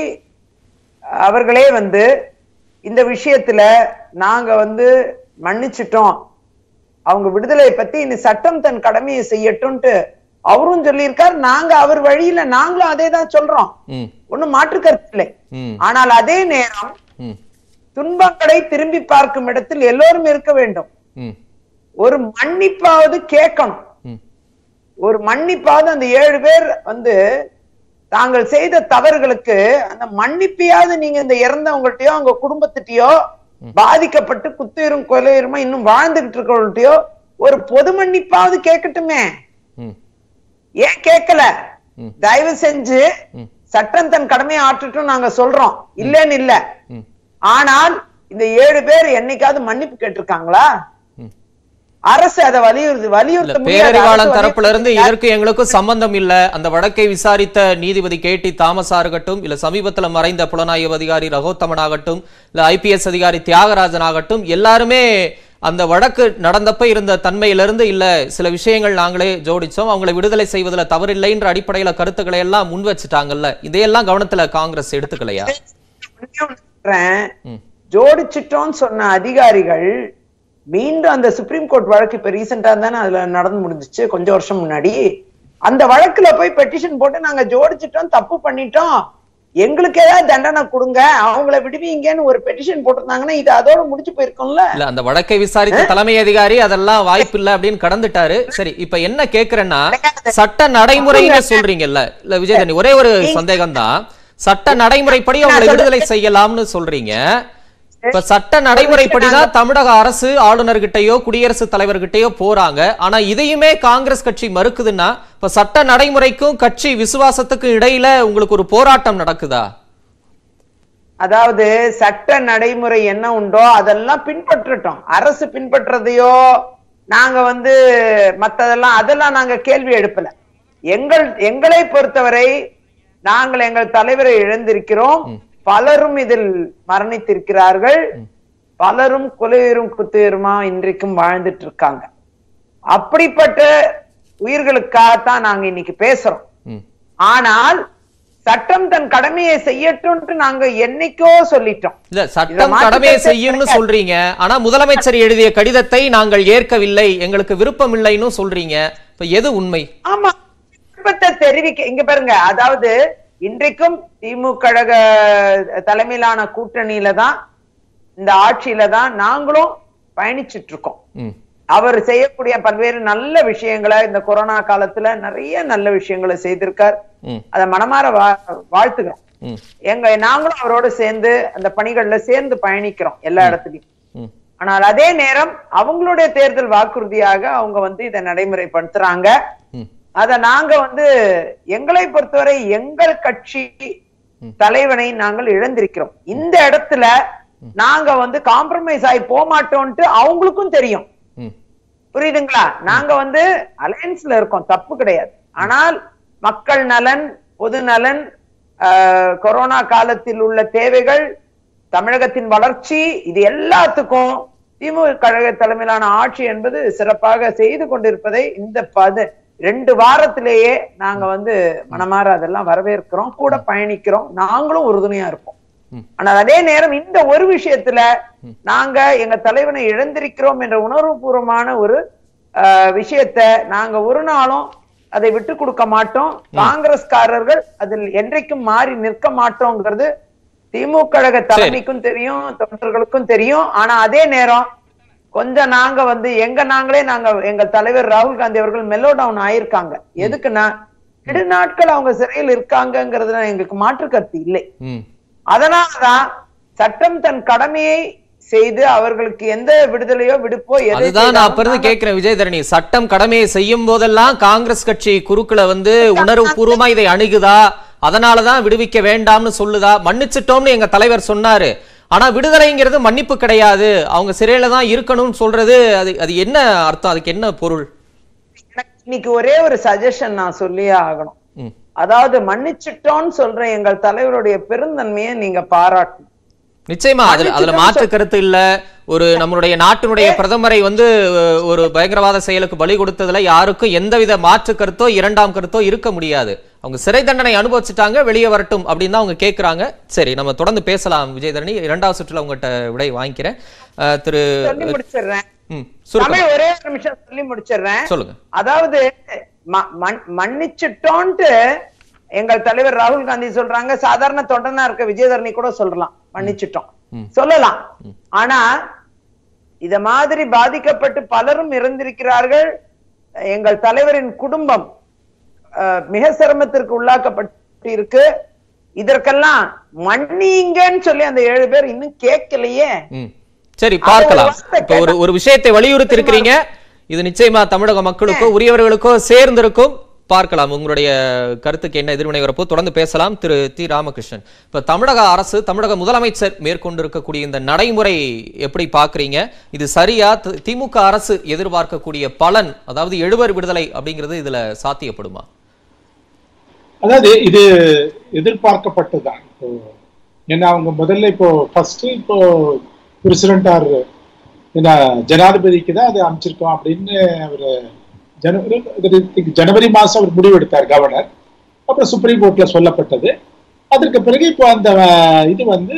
S4: அவர்களே வந்து இந்த விஷயத்துல நாங்க வந்து மன்னிச்சிட்டோம் அவங்க விடுதலை பத்தி இனி சட்டம் தன் கடமையை செய்யட்டும்ட்டு அவரும் சொல்லியிருக்கார் நாங்க அவர் வழியில நாங்களும் அதே தான் சொல்றோம்
S1: ம்
S4: ஒண்ணும் மாற்று கருத்து இல்லை
S1: ம்
S4: ஆனால் அதே நேரம்
S1: ம்
S4: துன்பங்களை திரும்பி பார்க்கும் இடத்தில் எல்லோரும் இருக்க வேண்டும்
S1: ம்
S4: ஒரு மன்னிப்பாவது கேட்கணும்
S1: ம்
S4: ஒரு மன்னிப்பாவது அந்த ஏழு பேர் வந்து தாங்கள் செய்த தவறுகளுக்கு அந்த மன்னிப்பையாவது நீங்க இந்த இறந்தவங்கள்ட்டயோ அவங்க குடும்பத்திட்டயோ பாதிக்கப்பட்டு குத்துயிரும் கொலையுருமா இன்னும் வாழ்ந்துகிட்டு இருக்கவங்கள்ட்டயோ ஒரு பொது மன்னிப்பாவது கேட்கட்டுமே
S1: ம்
S4: ஏன் கேட்கல
S1: ம்.
S4: தயவு செஞ்சு
S1: ம்.
S4: சட்டம் தன் கடமையை ஆற்றட்டும் நாங்க சொல்றோம் இல்லைன்னு இல்ல
S1: ம்
S4: ஆனால் இந்த ஏழு பேர் என்னைக்காவது மன்னிப்பு கேட்டிருக்காங்களா
S1: ம்.
S4: அரசு அதை வலியுறுத்தி
S1: இல்ல
S4: வலியுறுத்த முடியாது.
S1: பேரறிவாளன்
S4: அரசு
S1: தரப்புல இருந்து
S4: வலியுறுத்தி-
S1: இதற்கு எங்களுக்கும் சம்பந்தம் இல்ல அந்த வழக்கை விசாரித்த நீதிபதி கேடி தாமஸா இருக்கட்டும் இல்ல சமீபத்துல மறைந்த புலனாய்வு அதிகாரி ரகோத்தமன் ஆகட்டும் இல்ல ஐபிஎஸ் அதிகாரி தியாகராஜன் ஆகட்டும் எல்லாருமே அந்த வழக்கு நடந்தப்ப இருந்த தன்மையிலிருந்து இல்ல சில விஷயங்கள் நாங்களே ஜோடிச்சோம் அவங்களை விடுதலை செய்வதுல தவறில்லைன்ற அடிப்படையில கருத்துக்களை எல்லாம் முன் வச்சுட்டாங்கல்ல இதையெல்லாம் கவனத்துல காங்கிரஸ் எடுத்துக்கலையா
S4: சொல்றேன்,
S1: ம்.
S4: ஜோடிச்சிட்டோம்னு சொன்ன அதிகாரிகள் மீண்டும் அந்த சுப்ரீம் கோர்ட் வழக்கு இப்ப ரீசெண்டா தானே அதுல நடந்து முடிஞ்சுச்சு கொஞ்சம் வருஷம் முன்னாடி அந்த வழக்குல போய் பெட்டிஷன் போட்டு நாங்க ஜோடிச்சிட்டோம் தப்பு பண்ணிட்டோம் எங்களுக்கு ஏதாவது தண்டனை கொடுங்க அவங்கள விடுவீங்கன்னு ஒரு பெட்டிஷன் போட்டிருந்தாங்கன்னா இது அதோட முடிஞ்சு போயிருக்கும்ல
S1: இல்ல அந்த வழக்கை விசாரித்த தலைமை அதிகாரி அதெல்லாம் வாய்ப்பு இல்ல அப்படின்னு கடந்துட்டாரு சரி இப்ப என்ன கேக்குறேன்னா சட்ட நடைமுறைன்னு சொல்றீங்கல்ல இல்ல விஜயதனி ஒரே ஒரு சந்தேகம் தான் சட்ட நடைமுறைப்படி அவங்களை விடுதலை செய்யலாம்னு சொல்றீங்க இப்ப சட்ட நடைமுறைப்படிதான் தமிழக அரசு ஆளுநர்கிட்டயோ குடியரசுத் தலைவர்கிட்டயோ போறாங்க ஆனா இதையுமே காங்கிரஸ் கட்சி மறுக்குதுன்னா இப்ப சட்ட நடைமுறைக்கும் கட்சி விசுவாசத்துக்கும் இடையில உங்களுக்கு ஒரு போராட்டம் நடக்குதா
S4: அதாவது சட்ட நடைமுறை என்ன உண்டோ அதெல்லாம் பின்பற்றட்டும் அரசு பின்பற்றதையோ நாங்க வந்து மத்ததெல்லாம் அதெல்லாம் நாங்க கேள்வி எழுப்பல எங்கள் எங்களை பொறுத்தவரை நாங்கள் எங்கள் தலைவரை இழந்திருக்கிறோம் பலரும் இதில் மரணித்திருக்கிறார்கள் பலரும் கொலையுறும் குத்துயிருமா இன்றைக்கும் வாழ்ந்துட்டு இருக்காங்க அப்படிப்பட்ட உயிர்களுக்காகத்தான் நாங்க இன்னைக்கு பேசுறோம்
S1: ம்.
S4: ஆனால் சட்டம் தன் கடமையை செய்யட்டும்னு நாங்க என்னைக்கோ சொல்லிட்டோம்
S1: இல்ல
S4: இத
S1: சட்டம்
S4: மாற்று
S1: கடமையை
S4: கருத்தே
S1: செய்யும்னு
S4: கிடையாது.
S1: சொல்றீங்க ஆனா முதலமைச்சர் எழுதிய கடிதத்தை நாங்கள் ஏற்கவில்லை எங்களுக்கு விருப்பம் இல்லைன்னு சொல்றீங்க இப்ப எது உண்மை
S4: ஆமா விருப்பத்தை தெரிவிக்க இங்க பாருங்க அதாவது இன்றைக்கும் திமுக கழக தலைமையிலான கூட்டணியில தான் இந்த ஆட்சியில தான் நாங்களும் பயணிச்சிட்டு இருக்கோம்
S1: ம்,
S4: அவர் செய்யக்கூடிய பல்வேறு நல்ல விஷயங்களை இந்த கொரோனா காலத்துல நிறைய நல்ல விஷயங்களை செய்திருக்கார்
S1: ம்,
S4: அதை மனமாற வா- வாழ்த்துக்கிறோம்
S1: ம்,
S4: எங்க நாங்களும் அவரோட சேர்ந்து அந்த பணிகள்ல சேர்ந்து பயணிக்கிறோம் எல்லா இடத்துலயும்
S1: ம்,
S4: ஆனால் அதே நேரம் அவங்களுடைய தேர்தல் வாக்குறுதியாக அவங்க வந்து இதை நடைமுறைப்படுத்துறாங்க
S1: ம்,
S4: அத நாங்க வந்து எங்களை பொறுத்தவரை எங்கள் கட்சி தலைவனை நாங்கள் இழந்திருக்கிறோம் இந்த இடத்துல நாங்க வந்து காம்ப்ரமைஸ் ஆகி போக மாட்டோம்ட்டு அவங்களுக்கும் தெரியும்
S1: ம்,
S4: புரியுதுங்களா நாங்க வந்து அலையன்ஸ்ல இருக்கோம் தப்பு கிடையாது ஆனால் மக்கள் நலன் பொது நலன் ஆஹ், கொரோனா காலத்தில் உள்ள தேவைகள் தமிழகத்தின் வளர்ச்சி இது எல்லாத்துக்கும் திமுக கழக தலைமையிலான ஆட்சி என்பது சிறப்பாக செய்து கொண்டிருப்பதை இந்த பது ரெண்டு வாரத்திலேயே நாங்க வந்து மனமாற அதெல்லாம் வரவேற்கிறோம் கூட பயணிக்கிறோம் நாங்களும் உறுதுணையா இருப்போம்
S1: ம்.
S4: ஆனால் அதே நேரம் இந்த ஒரு விஷயத்துல நாங்க எங்க தலைவனை இழந்திருக்கிறோம் என்ற உணர்வுபூர்வமான ஒரு ஆஹ், விஷயத்த நாங்க ஒரு நாளும் அதை விட்டு கொடுக்க மாட்டோம் காங்கிரஸ்காரர்கள் அதில் என்றைக்கும் மாறி நிற்க மாட்டோங்கிறது திமுக கழக தலைமைக்கும் தெரியும் தொண்டர்களுக்கும் தெரியும் ஆனா அதே நேரம் கொஞ்சம் நாங்க வந்து எங்க நாங்களே நாங்க எங்க தலைவர் ராகுல் காந்தி அவர்கள் மெல்லோ டவுன் ஆயிருக்காங்க எதுக்குன்னா நெடு நாட்கள் அவங்க சிறையில் இருக்காங்கங்கிறதுல எங்களுக்கு மாற்று கருத்து இல்லை
S1: ம்.
S4: அதனாலதான் சட்டம் தன் கடமையை செய்து அவர்களுக்கு எந்த விடுதலையோ விடுப்போ எதை
S1: அதுதான் நான் அப்ப
S4: செய்தாலும்
S1: இருந்து கேட்கிறேன் விஜயதரணி சட்டம் கடமையை செய்யும் போதெல்லாம் காங்கிரஸ் கட்சி குறுக்குல வந்து உணர்வுபூர்வமா இதை அணுகுதா அதனாலதான் விடுவிக்க வேண்டாம்னு சொல்லுதா மன்னிச்சிட்டோம்னு எங்க தலைவர் சொன்னாரு ஆனா விடுதலைங்கிறது மன்னிப்பு கிடையாது அவங்க சிறையில தான் இருக்கணும்னு சொல்றது அது அது என்ன அர்த்தம் அதுக்கு என்ன பொருள்
S4: எனக்கு இன்னைக்கு ஒரே ஒரு சஜஷன் நான் சொல்லியே ஆகணும்
S1: ம்,
S4: அதாவது மன்னிச்சிட்டோம்னு சொல்ற எங்கள் தலைவருடைய பெருந்தன்மையை நீங்க பாராட்டணும்
S1: நிச்சயமா அதுல அதுல மாற்று கருத்து இல்ல ஒரு நம்மளுடைய நாட்டினுடைய பிரதமரை வந்து அஹ், ஒரு பயங்கரவாத செயலுக்கு பலி கொடுத்ததுல யாருக்கும் எந்தவித மாற்று கருத்தோ இரண்டாம் கருத்தோ இருக்க முடியாது அவங்க சிறை தண்டனை அனுபவிச்சுட்டாங்க வெளியே வரட்டும் அப்படின்னு தான் அவங்க கேக்குறாங்க சரி நம்ம தொடர்ந்து பேசலாம் விஜயதரணி இரண்டாவது சுற்றுல உங்ககிட்ட விடை வாங்கிக்கிறேன் அஹ், திரு
S4: சொல்லி முடிச்சிடுறேன்
S1: ம், சுருக்கம்
S4: தமிழ் ஒரே ஒரு நிமிஷம் சொல்லி முடிச்சிடுறேன்
S1: சொல்லுங்க
S4: அதாவது ம- மன்- மன்னிச்சிட்டோன்ட்டு எங்கள் தலைவர் ராகுல் காந்தி சொல்றாங்க சாதாரண தொண்டனா இருக்க விஜயதரணி கூட சொல்லலாம் மன்னிச்சிட்டோம்
S1: ம்.
S4: சொல்லலாம் ஆனா இத மாதிரி பாதிக்கப்பட்டு பலரும் இறந்திருக்கிறார்கள் எங்கள் தலைவரின் குடும்பம் அஹ், மிக சிரமத்திற்கு உள்ளாக்கப்பட்டு இருக்கு இதற்கெல்லாம் மன்னிங்கன்னு சொல்லி அந்த ஏழு பேர் இன்னும் கேட்கலையே
S1: ம். சரி
S4: அது
S1: பார்க்கலாம்
S4: ஒரு வார்த்தை
S1: இப்ப ஒரு ஒரு விஷயத்தை வலியுறுத்தி இருக்கிறீங்க இது நிச்சயமா தமிழக மக்களுக்கோ உரியவர்களுக்கோ சேர்ந்திருக்கும் பார்க்கலாம் உங்களுடைய கருத்துக்கு என்ன எதிர்வினை வரப்போ தொடர்ந்து பேசலாம் திரு தி ராமகிருஷ்ணன் இப்ப தமிழக அரசு தமிழக முதலமைச்சர் மேற்கொண்டிருக்கக்கூடிய இந்த நடைமுறை எப்படி பாக்குறீங்க இது சரியா தி- திமுக அரசு எதிர்பார்க்கக்கூடிய பலன் அதாவது எழுவர் விடுதலை அப்படிங்கிறது இதுல சாத்தியப்படுமா
S5: அதாவது இது எதிர்பார்க்கப்பட்டதுதான் இப்போ ஏன்னா அவங்க முதல்ல இப்போ ஃபர்ஸ்ட் இப்போ பிரசிடென்ட் ஆர் ஏன்னா ஜனாதிபதிக்கு தான் அது அமைச்சிருக்கோம் அப்படின்னு அவரு ஜனவரி ஜனவரி மாசம் அவர் முடிவெடுத்தார் கவர்னர் அப்புறம் சுப்ரீம் கோர்ட்ல சொல்லப்பட்டது அதற்கு பிறகு இப்போ அந்த அஹ், இது வந்து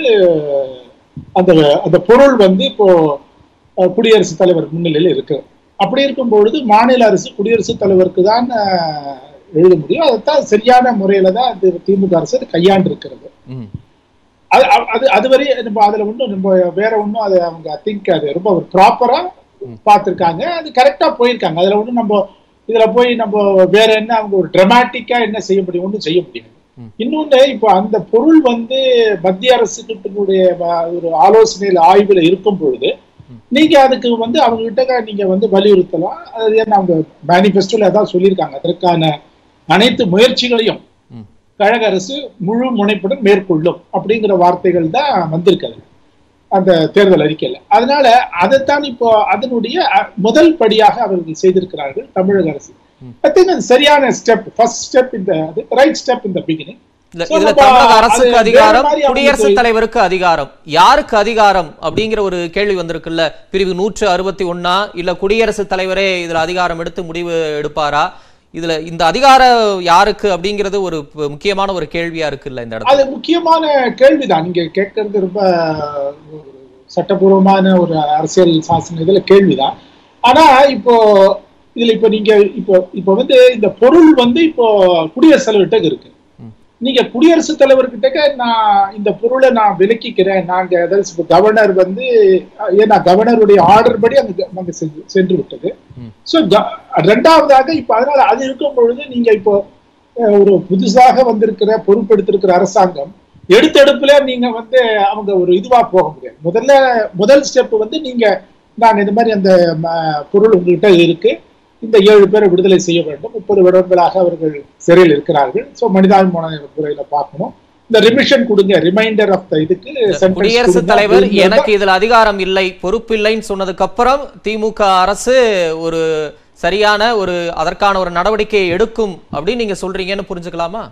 S5: அந்த அந்த பொருள் வந்து இப்போ அஹ், குடியரசுத் தலைவர் முன்னிலையில் இருக்கு அப்படி இருக்கும் பொழுது மாநில அரசு குடியரசுத் தலைவருக்கு தான் அஹ், எழுத முடியும் அதைத்தான் சரியான முறையில தான் அது திமுக அரசு அது கையாண்டு இருக்கிறது
S1: ம்
S5: அது அது- அது அதுவரை நம்ம அதுல ஒன்றும் நம்ம வேற ஒன்றும் அது அவங்க ஐ திங்க் அது ரொம்ப ப்ராப்பரா பார்த்திருக்காங்க அது கரெக்டா போயிருக்காங்க அதுல ஒன்றும் நம்ம இதுல போய் நம்ம வேற என்ன அவங்க ஒரு டிராமாட்டிக்கா என்ன செய்ய முடியும் ஒன்றும் செய்ய முடியாது இன்னொன்னு இப்போ அந்த பொருள் வந்து மத்திய அரசுக்கிட்டனுடைய ஒரு ஆலோசனையில ஆய்வுல இருக்கும் பொழுது நீங்க அதுக்கு வந்து அவங்க கிட்ட நீங்க வந்து வலியுறுத்தலாம் அது ஏன்னா அவங்க மேனிஃபெஸ்டோல அதான் சொல்லியிருக்காங்க அதற்கான அனைத்து முயற்சிகளையும்
S1: ம்.
S5: கழக அரசு முழு முனைப்புடன் மேற்கொள்ளும் அப்படிங்கிற வார்த்தைகள் தான் வந்திருக்கிறது அந்த தேர்தல் அறிக்கையில அதனால அதைத்தான் இப்போ அதனுடைய அ, முதல் படியாக அவர்கள் செய்திருக்கிறார்கள் தமிழக அரசு ஐ திங்க் அது சரியான ஸ்டெப் ஃபர்ஸ்ட் ஸ்டெப் இந்த ரைட் ஸ்டெப் இந்த பிகினிங்
S1: இல்ல
S5: So,
S1: இதுல
S5: நம்ம
S1: தமிழக
S5: அது
S1: அரசுக்கு
S5: வேற
S1: அதிகாரம்
S5: மாதிரி அவங்களுக்கு
S1: குடியரசுத் தலைவருக்கு அதிகாரம் யாருக்கு அதிகாரம் அப்படிங்கிற ஒரு கேள்வி வந்திருக்குல்ல பிரிவு நூற்று அறுபத்தி ஒன்னா இல்ல குடியரசுத் தலைவரே இதுல அதிகாரம் எடுத்து முடிவு எடுப்பாரா இதுல இந்த அதிகாரம் யாருக்கு அப்படிங்கிறது ஒரு ப- முக்கியமான ஒரு கேள்வியா இருக்குல்ல இந்த இடத்துல
S5: அது முக்கியமான கேள்விதான் நீங்க கேட்கறது ரொம்ப ஒரு சட்டபூர்வமான ஒரு அரசியல் சாசன இதுல கேள்விதான் ஆனா இப்போ இதுல இப்போ நீங்க இப்போ இப்போ வந்து இந்த பொருள் வந்து இப்போ குடியரசுத் தலைவர்கிட்ட இருக்கு நீங்க குடியரசுத் தலைவர்கிட்ட நான் இந்த பொருளை நான் விலக்கிக்கிறேன் நாங்க அதாவது இப்போ கவர்னர் வந்து ஏன்னா கவர்னருடைய ஆர்டர் படி அங்க அங்க சென்று- சென்று விட்டது சோ ரெண்டாவதாக இப்ப அதனால அது இருக்கும் பொழுது நீங்க இப்போ அஹ், ஒரு புதுசாக வந்திருக்கிற பொறுப்பெடுத்திருக்கிற அரசாங்கம் எடுத்தெடுப்புல நீங்க வந்து அவங்க ஒரு இதுவா போக முடியாது முதல்ல முதல் ஸ்டெப் வந்து நீங்க நாங்க இந்த மாதிரி அந்த ம, பொருள் உங்ககிட்ட இருக்கு இந்த ஏழு பேரை விடுதலை செய்ய வேண்டும் முப்பது வருடங்களாக அவர்கள் சிறையில் இருக்கிறார்கள் சோ மனிதாபிமான முறையில பார்க்கணும் இந்த ரிமிஷன் கொடுங்க ரிமைண்டர் ஆஃப் த இதுக்கு sentence
S1: குடியரசுத்
S5: கொடுங்க
S1: தலைவர்
S5: அப்படிங்கிறது
S1: எனக்கு இதுல அதிகாரம் இல்லை பொறுப்பு இல்லைன்னு சொன்னதுக்கு அப்புறம் திமுக அரசு ஒரு சரியான ஒரு அதற்கான ஒரு நடவடிக்கையை எடுக்கும் அப்படின்னு நீங்க சொல்றீங்கன்னு புரிஞ்சுக்கலாமா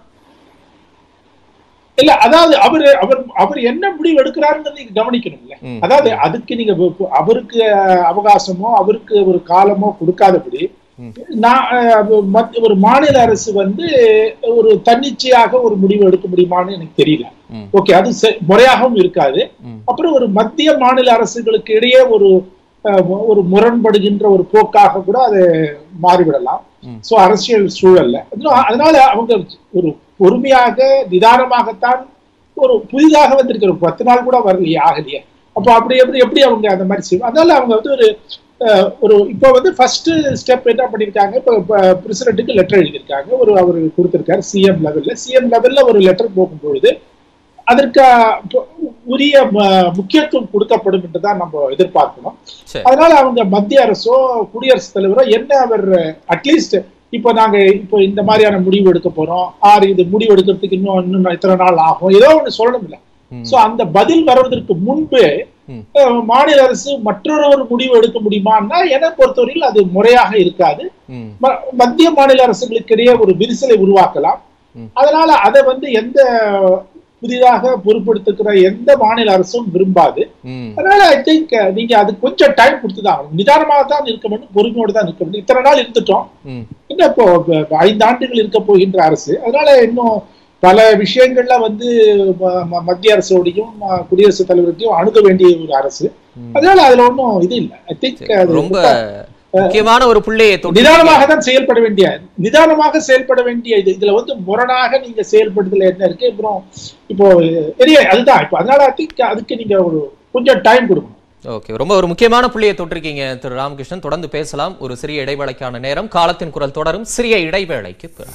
S5: இல்ல அதாவது அவரு அவர் அவர் என்ன முடிவு எடுக்கிறாருன்னு நீங்க கவனிக்கணும்ல
S1: ம்.
S5: அதாவது அதுக்கு நீங்க வ- வ- அவருக்கு அஹ், அவகாசமோ அவருக்கு ஒரு காலமோ கொடுக்காதபடி நான் அஹ், அது மத்- ஒரு மாநில அரசு வந்து ஒரு தன்னிச்சையாக ஒரு முடிவு எடுக்க முடியுமான்னு எனக்கு தெரியல
S1: ம்.
S5: ஓகே அது செ- முறையாகவும் இருக்காது
S1: ம்.
S5: அப்புறம் ஒரு மத்திய மாநில அரசுகளுக்கு இடையே ஒரு அஹ், ஒரு முரண்படுகின்ற ஒரு போக்காக கூட அது மாறிவிடலாம்
S1: ம்.
S5: சோ அரசியல் சூழல்ல அதனால- அதனால அவங்க ஒரு பொறுமையாக நிதானமாகத்தான் ஒரு புதிதாக வந்திருக்கிற ஒரு பத்து நாள் கூட வரலையே ஆகலையே அப்போ அப்படி எப்படி எப்படி அவங்க அந்த மாதிரி செய்வாங்க அதனால அவங்க வந்து ஒரு அஹ், ஒரு இப்போ வந்து ஃபர்ஸ்ட் ஸ்டெப் என்ன பண்ணிருக்காங்க இப்போ பிரசிடென்ட்டுக்கு லெட்டர் எழுதியிருக்காங்க ஒரு அவர் கொடுத்திருக்காரு சிஎம் லெவல்ல சிஎம் லெவல்ல ஒரு லெட்டர் போகும்பொழுது அதற்கு அஹ், உரிய ம- முக்கியத்துவம் கொடுக்கப்படும் என்று தான் நம்ம எதிர்பார்க்கணும்
S1: சரி
S5: அதனால அவங்க மத்திய அரசோ குடியரசுத் தலைவரோ என்ன அவர் அட்லீஸ்ட் இப்போ நாங்க இப்போ இந்த மாதிரியான முடிவு எடுக்க போறோம் ஆறு இது முடிவு எடுக்கிறதுக்கு இன்னும் இன்னும் இத்தனை நாள் ஆகும் ஏதோ ஒண்ணு சொல்லணும் இல்ல
S1: ம்.
S5: சோ அந்த பதில் வருவதற்கு முன்பு
S1: ம்.
S5: அஹ், மாநில அரசு மற்றொரு ஒரு முடிவு எடுக்க முடியுமான்னா என்னை பொறுத்தவரையில் அது முறையாக இருக்காது
S1: ம்
S5: ம- மத்திய மாநில அரசுகளுக்கு இடையே ஒரு விரிசலை உருவாக்கலாம்
S1: ம்.
S5: அதனால அதை வந்து எந்த புதிதாக பொறுப்பெடுத்துக்கிற எந்த மாநில அரசும் விரும்பாது
S1: ம்
S5: அதனால ஐ திங்க் நீங்க அது கொஞ்சம் டைம் கொடுத்துதான் ஆகணும். நிதானமாக தான் இருக்க வேண்டும் பொறுமையோடு தான் இருக்க வேண்டும் இத்தனை நாள் இருந்துட்டோம்
S1: ம்
S5: இன்னும் இப்போ ப- ஐந்து ஆண்டுகள் இருக்க போகின்ற அரசு அதனால இன்னும் பல விஷயங்கள்ல வந்து ம- ம- மத்திய அரசோடையும் ம- குடியரசுத் தலைவர்கிட்டையும் அணுக வேண்டிய ஒரு அரசு அதனால அதுல ஒன்றும் இது இல்லை ஐ திங்க் அது
S1: ரொம்ப முக்கியமான ஒரு புள்ளியை தொட்டு
S5: நிதானமாக தான் செயல்பட வேண்டிய நிதானமாக செயல்பட வேண்டிய இது இதுல வந்து முரணாக நீங்க செயல்படுதல என்ன இருக்கு அப்புறம் இப்போ பெரிய அதுதான் இப்போ அதனால ஐ திங்க் அதுக்கு நீங்க ஒரு கொஞ்சம் டைம் கொடுக்கணும்
S1: ஓகே ரொம்ப ஒரு முக்கியமான புள்ளியை தொட்டிருக்கீங்க திரு ராமகிருஷ்ணன் தொடர்ந்து பேசலாம் ஒரு சிறிய இடைவேளைக்கான நேரம் காலத்தின் குரல் தொடரும் சிறிய இடைவேளைக்கு பிறகு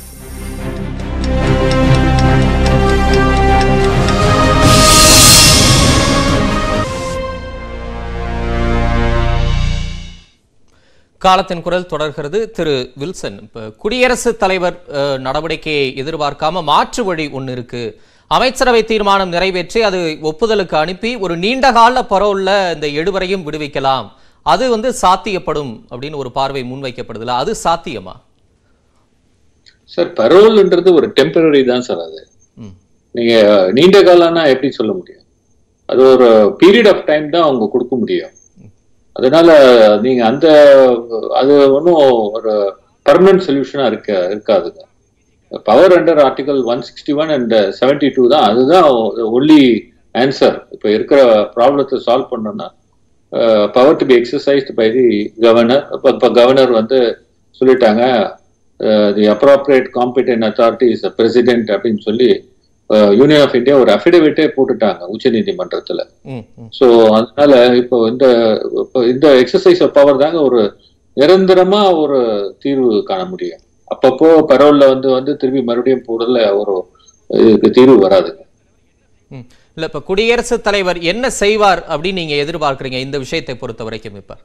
S1: காலத்தின் குரல் தொடர்கிறது திரு வில்சன் இப்ப குடியரசுத் தலைவர் அஹ், நடவடிக்கையை எதிர்பார்க்காம மாற்று வழி ஒன்னு இருக்கு அமைச்சரவை தீர்மானம் நிறைவேற்றி அது ஒப்புதலுக்கு அனுப்பி ஒரு நீண்ட கால பரோல்ல இந்த எழுவரையும் விடுவிக்கலாம் அது வந்து சாத்தியப்படும் அப்படின்னு ஒரு பார்வை முன்வைக்கப்படுதுல அது சாத்தியமா
S2: சார் பரோல்ன்றது ஒரு டெம்பரரி தான் சார் அது
S1: ம்.
S2: நீங்க நீண்ட காலம்னா எப்படி சொல்ல முடியும் அது ஒரு பீரியட் ஆஃப் டைம் தான் அவங்க கொடுக்க முடியும் அதனால நீங்க அந்த அது ஒன்றும் ஒரு பர்மனன்ட் சொல்யூஷனா இருக்க இருக்காதுங்க power under article one sixty one and seventy two தான் அதுதான் ஒன்லி ஆன்சர் இப்போ இருக்கிற ப்ராப்ளத்தை சால்வ் பண்ணோம்னா power to be exercised by the governor இப்போ இப்போ கவர்னர் வந்து சொல்லிட்டாங்க the appropriate competent authority is President அப்படின்னு சொல்லி யூனியன் ஆஃப் இந்தியா ஒரு அஃபிடவிட்டே போட்டுட்டாங்க உச்சநீதிமன்றத்துல
S1: ம், ம்.
S2: ஸோ அதனால இப்போ இந்த இப்போ இந்த எக்ஸசைஸ் பவர் தாங்க ஒரு நிரந்தரமா ஒரு தீர்வு காண முடியும் அப்பப்போ பரோல்ல வந்து வந்து திரும்பி மறுபடியும் போடுறதுல ஒரு இதுக்கு தீர்வு வராதுங்க
S1: ம். இல்ல இப்ப குடியரசுத் தலைவர் என்ன செய்வார் அப்படின்னு நீங்க எதிர்பார்க்கறீங்க இந்த விஷயத்தை பொறுத்த வரைக்கும் இப்ப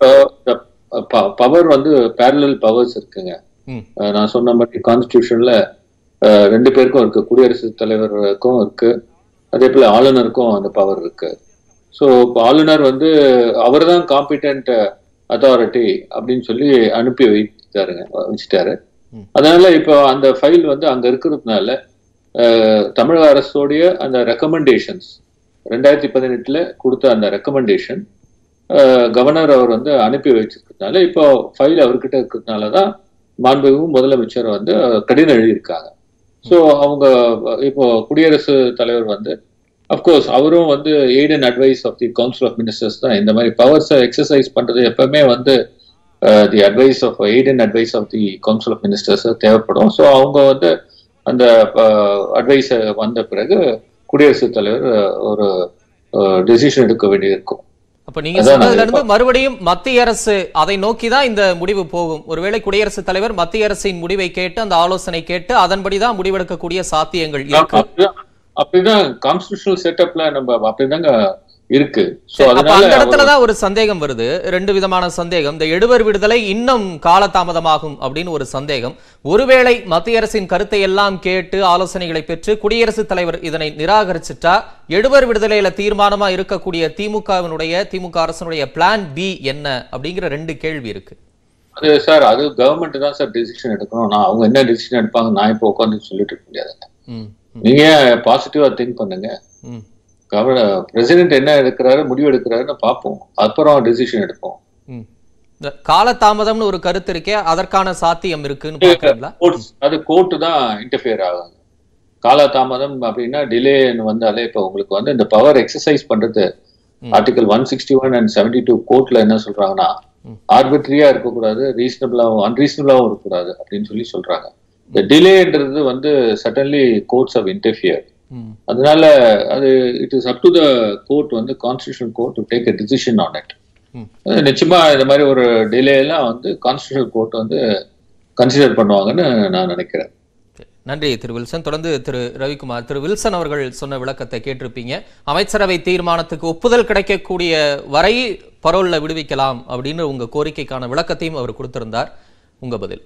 S2: இப்போ பவர் வந்து பேரலல் பவர்ஸ் இருக்குங்க
S1: ம்.
S2: அஹ் நான் சொன்ன மாதிரி கான்ஸ்டியூஷன்ல ரெண்டு பேருக்கும் இருக்கு குடியரசுத் தலைவருக்கும் இருக்கு அதே போல ஆளுநருக்கும் அந்த பவர் இருக்கு ஸோ இப்போ ஆளுநர் வந்து அவர் தான் காம்பிடென்ட் அத்தாரிட்டி அப்படின்னு சொல்லி அனுப்பி வைத்தாருங்க வச்சுட்டாரு
S1: ம்.
S2: அதனால இப்போ அந்த ஃபைல் வந்து அங்க இருக்கிறதுனால அஹ், தமிழக அரசோடைய அந்த ரெக்கமெண்டேஷன்ஸ் ரெண்டாயிரத்தி பதினெட்டுல கொடுத்த அந்த ரெக்கமெண்டேஷன் கவர்னர் அவர் வந்து அனுப்பி வச்சிருக்கிறதுனால இப்போ ஃபைல் அவர்கிட்ட இருக்கிறதுனால தான் மாண்புமிகு முதலமைச்சர் வந்து கடிதம் எழுதியிருக்காங்க ஸோ அவங்க இப்போ குடியரசு தலைவர் வந்து அஃப்கோர்ஸ் அவரும் வந்து aid and advice of the council of ministers தான் இந்த மாதிரி பவர்ஸை எக்ஸசைஸ் பண்றது எப்பவுமே வந்து the advice of aid and advice of the council of ministers தேவைப்படும் ஸோ அவங்க வந்து அந்த அட்வைஸை வந்த பிறகு குடியரசுத் தலைவர் அஹ், ஒரு டெசிஷன் எடுக்க வேண்டியிருக்கும்
S1: அப்ப நீங்க
S2: அதான்
S1: சொன்னதுல
S2: நான்
S1: இருந்து மறுபடியும் மத்திய அரசு அதை நோக்கி தான் இந்த முடிவு போகும் ஒருவேளை குடியரசுத் தலைவர் மத்திய அரசின் முடிவை கேட்டு அந்த ஆலோசனை கேட்டு அதன்படிதான் முடிவெடுக்கக்கூடிய சாத்தியங்கள் இருக்கு
S2: அப்படிதான் அப்படிதான் கான்ஸ்டியூஷனல் செட்டப்ல நம்ம அப்படிதாங்க இருக்கு சோ
S1: அப்ப
S2: அதனால
S1: அந்த
S2: அவர்
S1: இடத்துலதான் ஒரு சந்தேகம் வருது ரெண்டு விதமான சந்தேகம் இந்த எடுவர் விடுதலை இன்னும் காலதாமதமாகும் அப்படின்னு ஒரு சந்தேகம் ஒருவேளை மத்திய அரசின் கருத்தை எல்லாம் கேட்டு ஆலோசனைகளை பெற்று குடியரசுத் தலைவர் இதனை நிராகரிச்சிட்டா எடுவர் விடுதலையில தீர்மானமா இருக்கக்கூடிய திமுகவினுடைய திமுக அரசனுடைய பிளான் பி என்ன அப்படிங்கிற ரெண்டு கேள்வி இருக்கு
S2: அது சார் அது கவர்மெண்ட் தான் சார் டெசிஷன் எடுக்கணும் நான் அவங்க என்ன டெசிஷன் எடுப்பாங்க நான் இப்போ உட்காந்து சொல்லிட்டு இருக்க முடியாது
S1: ம், ம்,
S2: நீங்க பாசிட்டிவா திங்க் பண்ணுங்க
S1: ம்,
S2: கவர்னர் பிரசிடென்ட் என்ன எடுக்கிறாரு முடிவு எடுக்கிறாருன்னு பார்ப்போம் அப்புறம் டெசிஷன் எடுப்போம்
S1: ம். இந்த காலதாமதம்னு ஒரு கருத்து இருக்கே அதற்கான சாத்தியம் இருக்குன்னு பாக்குறீங்களா
S2: கோர்ட்ஸ் அது கோர்ட்டு தான் இன்டர்ஃபியர் ஆகுங்க காலதாமதம் அப்படின்னா டிலேன்னு வந்தாலே இப்போ உங்களுக்கு வந்து இந்த பவர் எக்ஸசைஸ் பண்றது
S1: ம்.
S2: Article one sixty one and seventy two கோர்ட்ல என்ன சொல்றாங்கன்னா
S1: ம்.
S2: ஆர்பிட்ரியா இருக்கக்கூடாது ரீசனபிளாகவும் அன்ரீசனபிளாகவும் இருக்கக்கூடாது அப்படின்னு சொல்லி சொல்றாங்க இந்த டிலேன்றது வந்து சடன்லி கோர்ட்ஸ் ஆஃப் இன்டர்ஃபியர்
S1: ம்,
S2: அதனால அது it is up to the court வந்து constitution court to take a decision on it
S1: ம்.
S2: நிச்சயமா இந்த மாதிரி ஒரு டிலே எல்லாம் வந்து கான்ஸ்டியூஷன் கோர்ட் வந்து கன்சிடர் பண்ணுவாங்கன்னு நான் நினைக்கிறேன்
S1: சரி. நன்றி திரு வில்சன் தொடர்ந்து திரு ரவிக்குமார் திரு வில்சன் அவர்கள் சொன்ன விளக்கத்தை கேட்டிருப்பீங்க அமைச்சரவை தீர்மானத்துக்கு ஒப்புதல் கிடைக்கக்கூடிய வரை பரோல்ல விடுவிக்கலாம் அப்படின்னு உங்க கோரிக்கைக்கான விளக்கத்தையும் அவர் கொடுத்திருந்தார் உங்க பதில்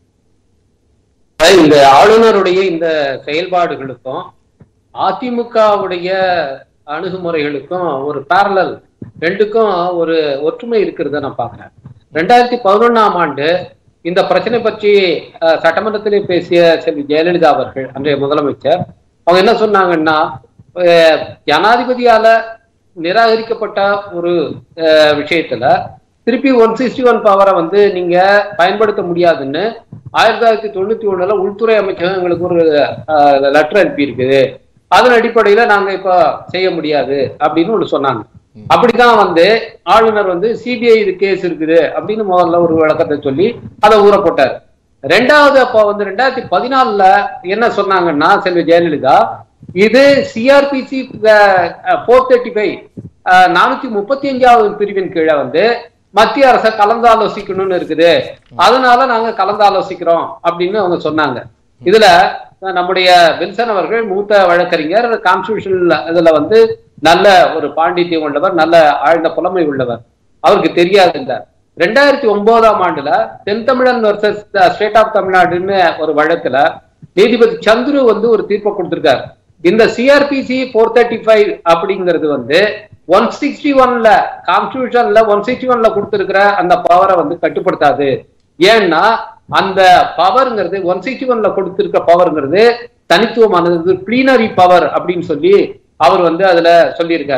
S3: இந்த ஆளுநருடைய இந்த செயல்பாடுகளுக்கும் அதிமுகவுடைய அணுகுமுறைகளுக்கும் ஒரு பேரலல் ரெண்டுக்கும் ஒரு ஒற்றுமை இருக்கிறத நான் பார்க்கிறேன் ரெண்டாயிரத்தி பதினொன்னாம் ஆண்டு இந்த பிரச்சனை பற்றி அஹ், சட்டமன்றத்திலே பேசிய செல்வி ஜெயலலிதா அவர்கள் அன்றைய முதலமைச்சர் அவங்க என்ன சொன்னாங்கன்னா அஹ், ஜனாதிபதியால நிராகரிக்கப்பட்ட ஒரு அஹ், விஷயத்துல திருப்பி ஒன் சிக்ஸ்டி ஒன் பவரை வந்து நீங்க பயன்படுத்த முடியாதுன்னு ஆயிரத்தி தொள்ளாயிரத்தி தொண்ணூத்தி ஒண்ணுல உள்துறை அமைச்சகம் எங்களுக்கு ஒரு லெட்டர் அனுப்பி இருக்குது அதன் அடிப்படையில நாங்க இப்ப செய்ய முடியாது அப்படின்னு ஒண்ணு சொன்னாங்க அப்படிதான் வந்து ஆளுநர் வந்து சிபிஐ இது கேஸ் இருக்குது அப்படின்னு முதல்ல ஒரு விளக்கத்தை சொல்லி அதை ஊற போட்டார் ரெண்டாவது அப்போ வந்து ரெண்டாயிரத்தி பதினாலுல என்ன சொன்னாங்கன்னா செல்வி ஜெயலலிதா இது சிஆர்பிசி போர் தேர்ட்டி ஃபைவ் நானூத்தி முப்பத்தி அஞ்சாவது பிரிவின் கீழே வந்து மத்திய அரசை கலந்து ஆலோசிக்கணும்னு இருக்குது அதனால நாங்க கலந்து ஆலோசிக்கிறோம் அப்படின்னு அவங்க சொன்னாங்க இதுல அஹ், நம்முடைய வில்சன் அவர்கள் மூத்த வழக்கறிஞர் கான்ஸ்டியூஷன் இதுல வந்து நல்ல ஒரு பாண்டித்யம் உள்ளவர் நல்ல ஆழ்ந்த புலமை உள்ளவர் அவருக்கு தெரியாது இந்த ரெண்டாயிரத்தி ஒன்பதாம் ஆண்டுல தென் தமிழன் வர்சஸ் ஸ்டேட் ஆஃப் தமிழ்நாடுன்னு ஒரு வழக்குல நீதிபதி சந்துரு வந்து ஒரு தீர்ப்பை கொடுத்திருக்காரு இந்த சிஆர்பிசி ஃபோர் தேர்ட்டி ஃபைவ் அப்படிங்கிறது வந்து ஒன் சிக்ஸ்டி ஒன்ல கான்ஸ்டியூஷன்ல ஒன் சிக்ஸ்டி ஒன்ல கொடுத்திருக்கிற அந்த பவரை வந்து கட்டுப்படுத்தாது ஏன்னா அந்த பவர்ங்கிறது ஒன் சிக்ஸ்டி ஒன்ல கொடுத்திருக்க பவர்ங்கிறது தனித்துவமானது பிளீனரி பவர் அப்படின்னு சொல்லி அவர் வந்து அதுல சொல்லியிருக்காரு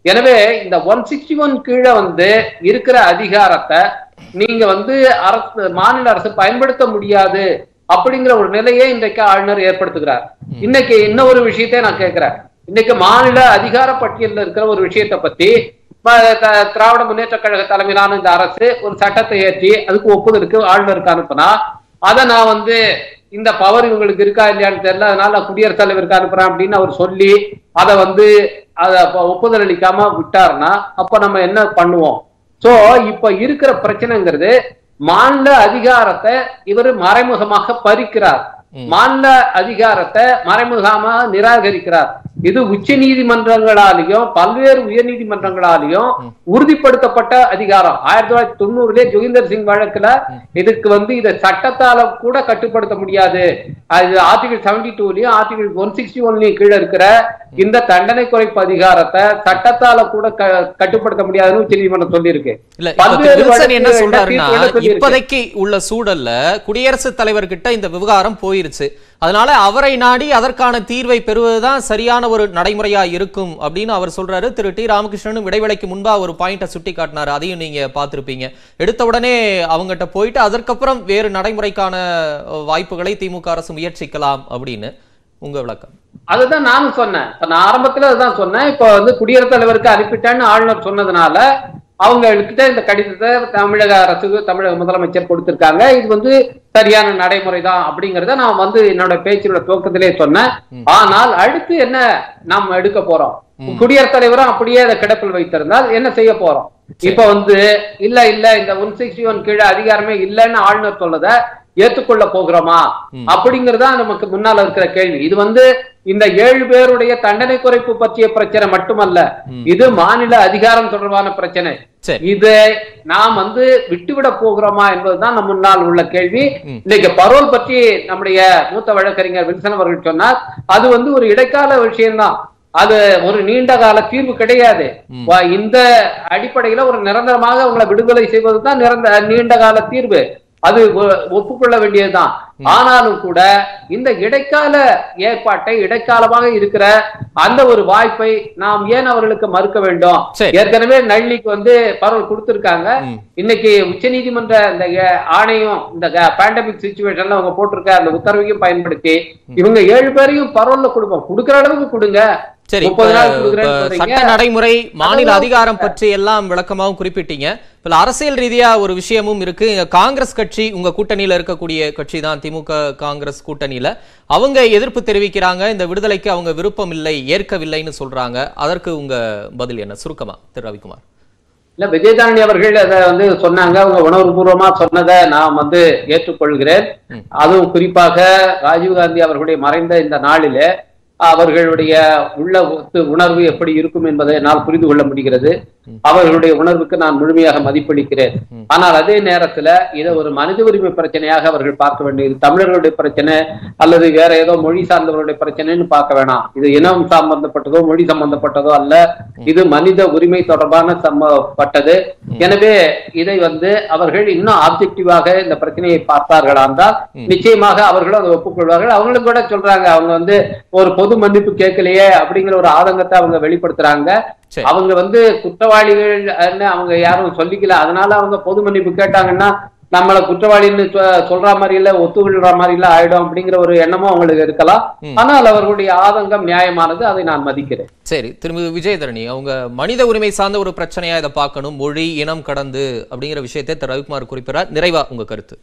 S3: எனவே இந்த ஒன் சிக்ஸ்டி ஒன் கீழே வந்து இருக்கிற அதிகாரத்தை நீங்க வந்து அரசு மாநில அரசு பயன்படுத்த முடியாது அப்படிங்கிற ஒரு நிலையை இன்றைக்கு ஆளுநர் ஏற்படுத்துகிறார் இன்னைக்கு இன்னொரு விஷயத்தை நான் கேட்கிறேன் இன்னைக்கு மாநில அதிகார பட்டியலில் இருக்கிற ஒரு விஷயத்தை பத்தி ம- த- திராவிட முன்னேற்ற கழக தலைமையிலான இந்த அரசு ஒரு சட்டத்தை ஏற்றி அதுக்கு ஒப்புதலுக்கு ஆளுநருக்கு அனுப்புனா அதை நான் வந்து இந்த பவர் இவங்களுக்கு இருக்கா இல்லையான்னு தெரியல அதனால நான் குடியரசுத் தலைவருக்கு அனுப்புறேன் அப்படின்னு அவர் சொல்லி அதை வந்து அதை அப்ப ஒப்புதல் அளிக்காம விட்டாருன்னா அப்ப நம்ம என்ன பண்ணுவோம் சோ இப்ப இருக்கிற பிரச்சனைங்கிறது மாநில அதிகாரத்தை இவர் மறைமுகமாக பறிக்கிறார் மாநில அதிகாரத்தை மறைமுகமாக நிராகரிக்கிறார் இது உச்ச நீதிமன்றங்களாலையும் பல்வேறு உயர் நீதிமன்றங்களாலையும் உறுதிப்படுத்தப்பட்ட அதிகாரம் ஆயிரத்தி தொள்ளாயிரத்தி தொண்ணூறுல ஜோகிந்தர் சிங் வழக்குல இதுக்கு வந்து இதை சட்டத்தால கூட கட்டுப்படுத்த முடியாது அது ஆர்டிகல் செவன்டி டூலயும் ஆர்டிகல் ஒன் சிக்ஸ்டி ஒன்லயும் கீழே இருக்கிற இந்த தண்டனை குறைப்பு அதிகாரத்தை சட்டத்தால கூட க- கட்டுப்படுத்த முடியாதுன்னு உச்ச நீதிமன்றம் சொல்லியிருக்கு
S1: இல்ல இப்ப
S3: பல்வேறு
S1: திரு வில்சன் என்ன
S3: வழக்குகள்ல
S1: சொல்றாருன்னா
S3: தீர்ப்புகளை சொல்லியிருக்கு.
S1: இப்போதைக்கு உள்ள சூழல்ல குடியரசுத் தலைவர்கிட்ட இந்த விவகாரம் போயிருச்சு அதனால அவரை நாடி அதற்கான தீர்வை பெறுவதுதான் சரியான ஒரு நடைமுறையா இருக்கும் அப்படின்னு அவர் சொல்றாரு திரு டி ராமகிருஷ்ணனும் இடைவேளைக்கு முன்பா ஒரு பாயிண்ட சுட்டி காட்டினாரு அதையும் நீங்க பார்த்திருப்பீங்க எடுத்த உடனே அவங்ககிட்ட போயிட்டு அதற்கப்புறம் வேறு நடைமுறைக்கான அஹ், வாய்ப்புகளை திமுக அரசு முயற்சிக்கலாம் அப்படின்னு உங்க விளக்கம்
S3: அதுதான் நானும் சொன்னேன் இப்ப நான் ஆரம்பத்துல அதுதான் சொன்னேன் இப்ப வந்து குடியரசுத் தலைவருக்கு அனுப்பிட்டேன்னு ஆளுநர் சொன்னதுனால அவங்ககிட்ட இந்த கடிதத்தை தமிழக அரசு தமிழக முதலமைச்சர் கொடுத்திருக்காங்க இது வந்து சரியான நடைமுறை தான் அப்படிங்கறத நான் வந்து என்னோட பேச்சிலோட துவக்கத்திலே சொன்னேன் ஆனால் அடுத்து என்ன நாம் எடுக்க போறோம் குடியரசுத் தலைவரும் அப்படியே அதை கிடப்பில் வைத்திருந்தால் என்ன செய்ய போறோம் இப்ப வந்து இல்ல இல்ல இந்த ஒன் சிக்ஸ்டி ஒன் கீழே அதிகாரமே இல்லைன்னு ஆளுநர் சொல்லத ஏத்துக்கொள்ள போகிறோமா அப்படிங்கறதா நமக்கு முன்னால இருக்கிற கேள்வி இது வந்து இந்த ஏழு பேருடைய தண்டனை குறைப்பு பற்றிய பிரச்சனை மட்டுமல்ல இது மாநில அதிகாரம் தொடர்பான பிரச்சனை
S1: சரி
S3: இதை நாம் வந்து விட்டுவிட போகிறோமா என்பதுதான் நம் முன்னால் உள்ள கேள்வி
S1: ம்.
S3: இன்னைக்கு பரோல் பற்றி நம்முடைய மூத்த வழக்கறிஞர் வில்சன் அவர்கள் சொன்னார் அது வந்து ஒரு இடைக்கால விஷயம்தான் அது ஒரு நீண்ட கால தீர்வு கிடையாது வா- இந்த அடிப்படையில ஒரு நிரந்தரமாக அவங்களை விடுதலை செய்வதுதான் நிரந்த நீண்ட கால தீர்வு அது ஒ- ஒப்புக்கொள்ள வேண்டியதுதான் ஆனாலும் கூட இந்த இடைக்கால ஏற்பாட்டை இடைக்காலமாக இருக்கிற அந்த ஒரு வாய்ப்பை நாம் ஏன் அவர்களுக்கு மறுக்க வேண்டும்
S1: சரி.
S3: ஏற்கனவே நளினிக்கு வந்து பரவல் கொடுத்திருக்காங்க
S1: ம்.
S3: இன்னைக்கு உச்சநீதிமன்ற இந்த அஹ், ஆணையம் இந்த பேண்டமிக் சுச்சுவேஷன்ல அவங்க போட்டிருக்க அந்த உத்தரவையும் பயன்படுத்தி இவங்க ஏழு பேரையும் பரவல்ல கொடுப்போம் கொடுக்கிற அளவுக்கு கொடுங்க
S1: சரி இப்ப
S3: முப்பது நாள்
S1: இப்ப
S3: கொடுக்குறேன்னு
S1: சட்ட
S3: சொல்றீங்க
S1: நடைமுறை மாநில
S3: அதெல்லாம்
S1: அதிகாரம் பற்றி எல்லாம் விளக்கமாவும் குறிப்பிட்டீங்க இப்ப அரசியல் ரீதியா ஒரு விஷயமும் இருக்கு இங்க காங்கிரஸ் கட்சி உங்க கூட்டணியில இருக்கக்கூடிய கட்சி தான் திமுக காங்கிரஸ் கூட்டணியில அவங்க எதிர்ப்பு தெரிவிக்கிறாங்க இந்த விடுதலைக்கு அவங்க விருப்பம் இல்லை ஏற்கவில்லைன்னு சொல்றாங்க அதற்கு உங்க பதில் என்ன சுருக்கமா திரு ரவிக்குமார்
S3: இல்ல விஜயதாரணி அவர்கள் அதை வந்து சொன்னாங்க அவங்க உணர்வுபூர்வமா சொன்னதை நான் வந்து ஏற்றுக்கொள்கிறேன் அதுவும் குறிப்பாக ராஜீவ்காந்தி அவர்களுடைய மறைந்த இந்த நாளிலே அவர்களுடைய உள்ள ஒத்து- உணர்வு எப்படி இருக்கும் என்பதை என்னால் புரிந்து கொள்ள முடிகிறது அவர்களுடைய உணர்வுக்கு நான் முழுமையாக மதிப்பளிக்கிறேன் ஆனால் அதே நேரத்துல இதை ஒரு மனித உரிமை பிரச்சனையாக அவர்கள் பார்க்க வேண்டியது தமிழர்களுடைய பிரச்சனை அல்லது வேற ஏதோ மொழி சார்ந்தவர்களுடைய பிரச்சனைன்னு பார்க்க வேணாம் இது இனம் சம்பந்தப்பட்டதோ மொழி சம்பந்தப்பட்டதோ அல்ல இது மனித உரிமை தொடர்பான சம்பந்தப்பட்டது எனவே இதை வந்து அவர்கள் இன்னும் ஆப்ஜெக்டிவாக இந்த பிரச்சனையை பார்த்தார்களா என்றால் நிச்சயமாக அவர்களும் அதை ஒப்புக்கொள்வார்கள் அவங்களும் கூட சொல்றாங்க அவங்க வந்து ஒரு பொது மன்னிப்பு கேட்கலையே அப்படிங்கிற ஒரு ஆதங்கத்தை அவங்க வெளிப்படுத்துறாங்க
S1: சரி.
S3: அவங்க வந்து குற்றவாளிகள் அவங்க யாரும் சொல்லிக்கல அதனால அவங்க பொது மன்னிப்பு கேட்டாங்கன்னா நம்மள குற்றவாளின்னு சொ- சொல்ற மாதிரி இல்ல ஒத்துக்கொள்ற மாதிரி இல்ல ஆயிடும் அப்படிங்கிற ஒரு எண்ணமும் அவங்களுக்கு இருக்கலாம் ஆனால் அவர்களுடைய ஆதங்கம் நியாயமானது அதை நான் மதிக்கிறேன்
S1: சரி திரும்பி விஜயதரணி அவங்க மனித உரிமை சார்ந்த ஒரு பிரச்சனையா இதை பார்க்கணும் மொழி இனம் கடந்து அப்படிங்கிற விஷயத்தை திரு ரவிக்குமார் குறிப்பிடார் நிறைவா உங்க கருத்து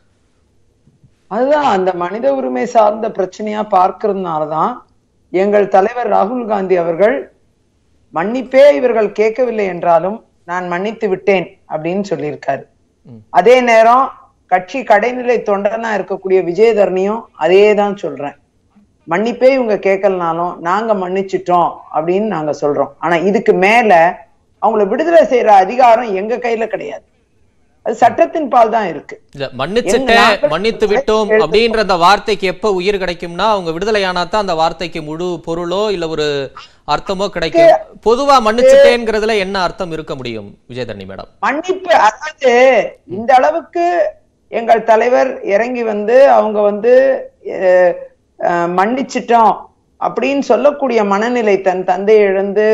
S4: அதுதான் அந்த மனித உரிமை சார்ந்த பிரச்சனையா பார்க்கறதுனாலதான் எங்கள் தலைவர் ராகுல் காந்தி அவர்கள் மன்னிப்பே இவர்கள் கேட்கவில்லை என்றாலும் நான் மன்னித்து விட்டேன் அப்படின்னு சொல்லியிருக்காரு அதே நேரம் கட்சி கடைநிலை தொண்டனா இருக்கக்கூடிய விஜயதரணியும் அதே தான் சொல்றேன் மன்னிப்பே இவங்க கேட்கலனாலும் நாங்க மன்னிச்சிட்டோம் அப்படின்னு நாங்க சொல்றோம் ஆனா இதுக்கு மேல அவங்கள விடுதலை செய்யற அதிகாரம் எங்க கையில கிடையாது அது சட்டத்தின் பால் தான் இருக்கு
S1: இல்ல மன்னிச்சுட்டேன்
S4: நாங்கள்
S1: மன்னித்து விட்டோம் அப்படின்ற அந்த வார்த்தைக்கு எப்ப உயிர் கிடைக்கும்னா அவங்க விடுதலை ஆனாதான் அந்த வார்த்தைக்கு முழு பொருளோ இல்ல ஒரு அர்த்தமோ கிடைக்கும் பொதுவா மன்னிச்சுட்டேங்கிறதுல என்ன அர்த்தம் இருக்க முடியும் விஜயதரணி மேடம்
S4: மன்னிப்பு அதாவது இந்த அளவுக்கு எங்கள் தலைவர் இறங்கி வந்து அவங்க வந்து அஹ், அஹ், மன்னிச்சிட்டோம் அப்படின்னு சொல்லக்கூடிய மனநிலை தன் தந்தை இழந்து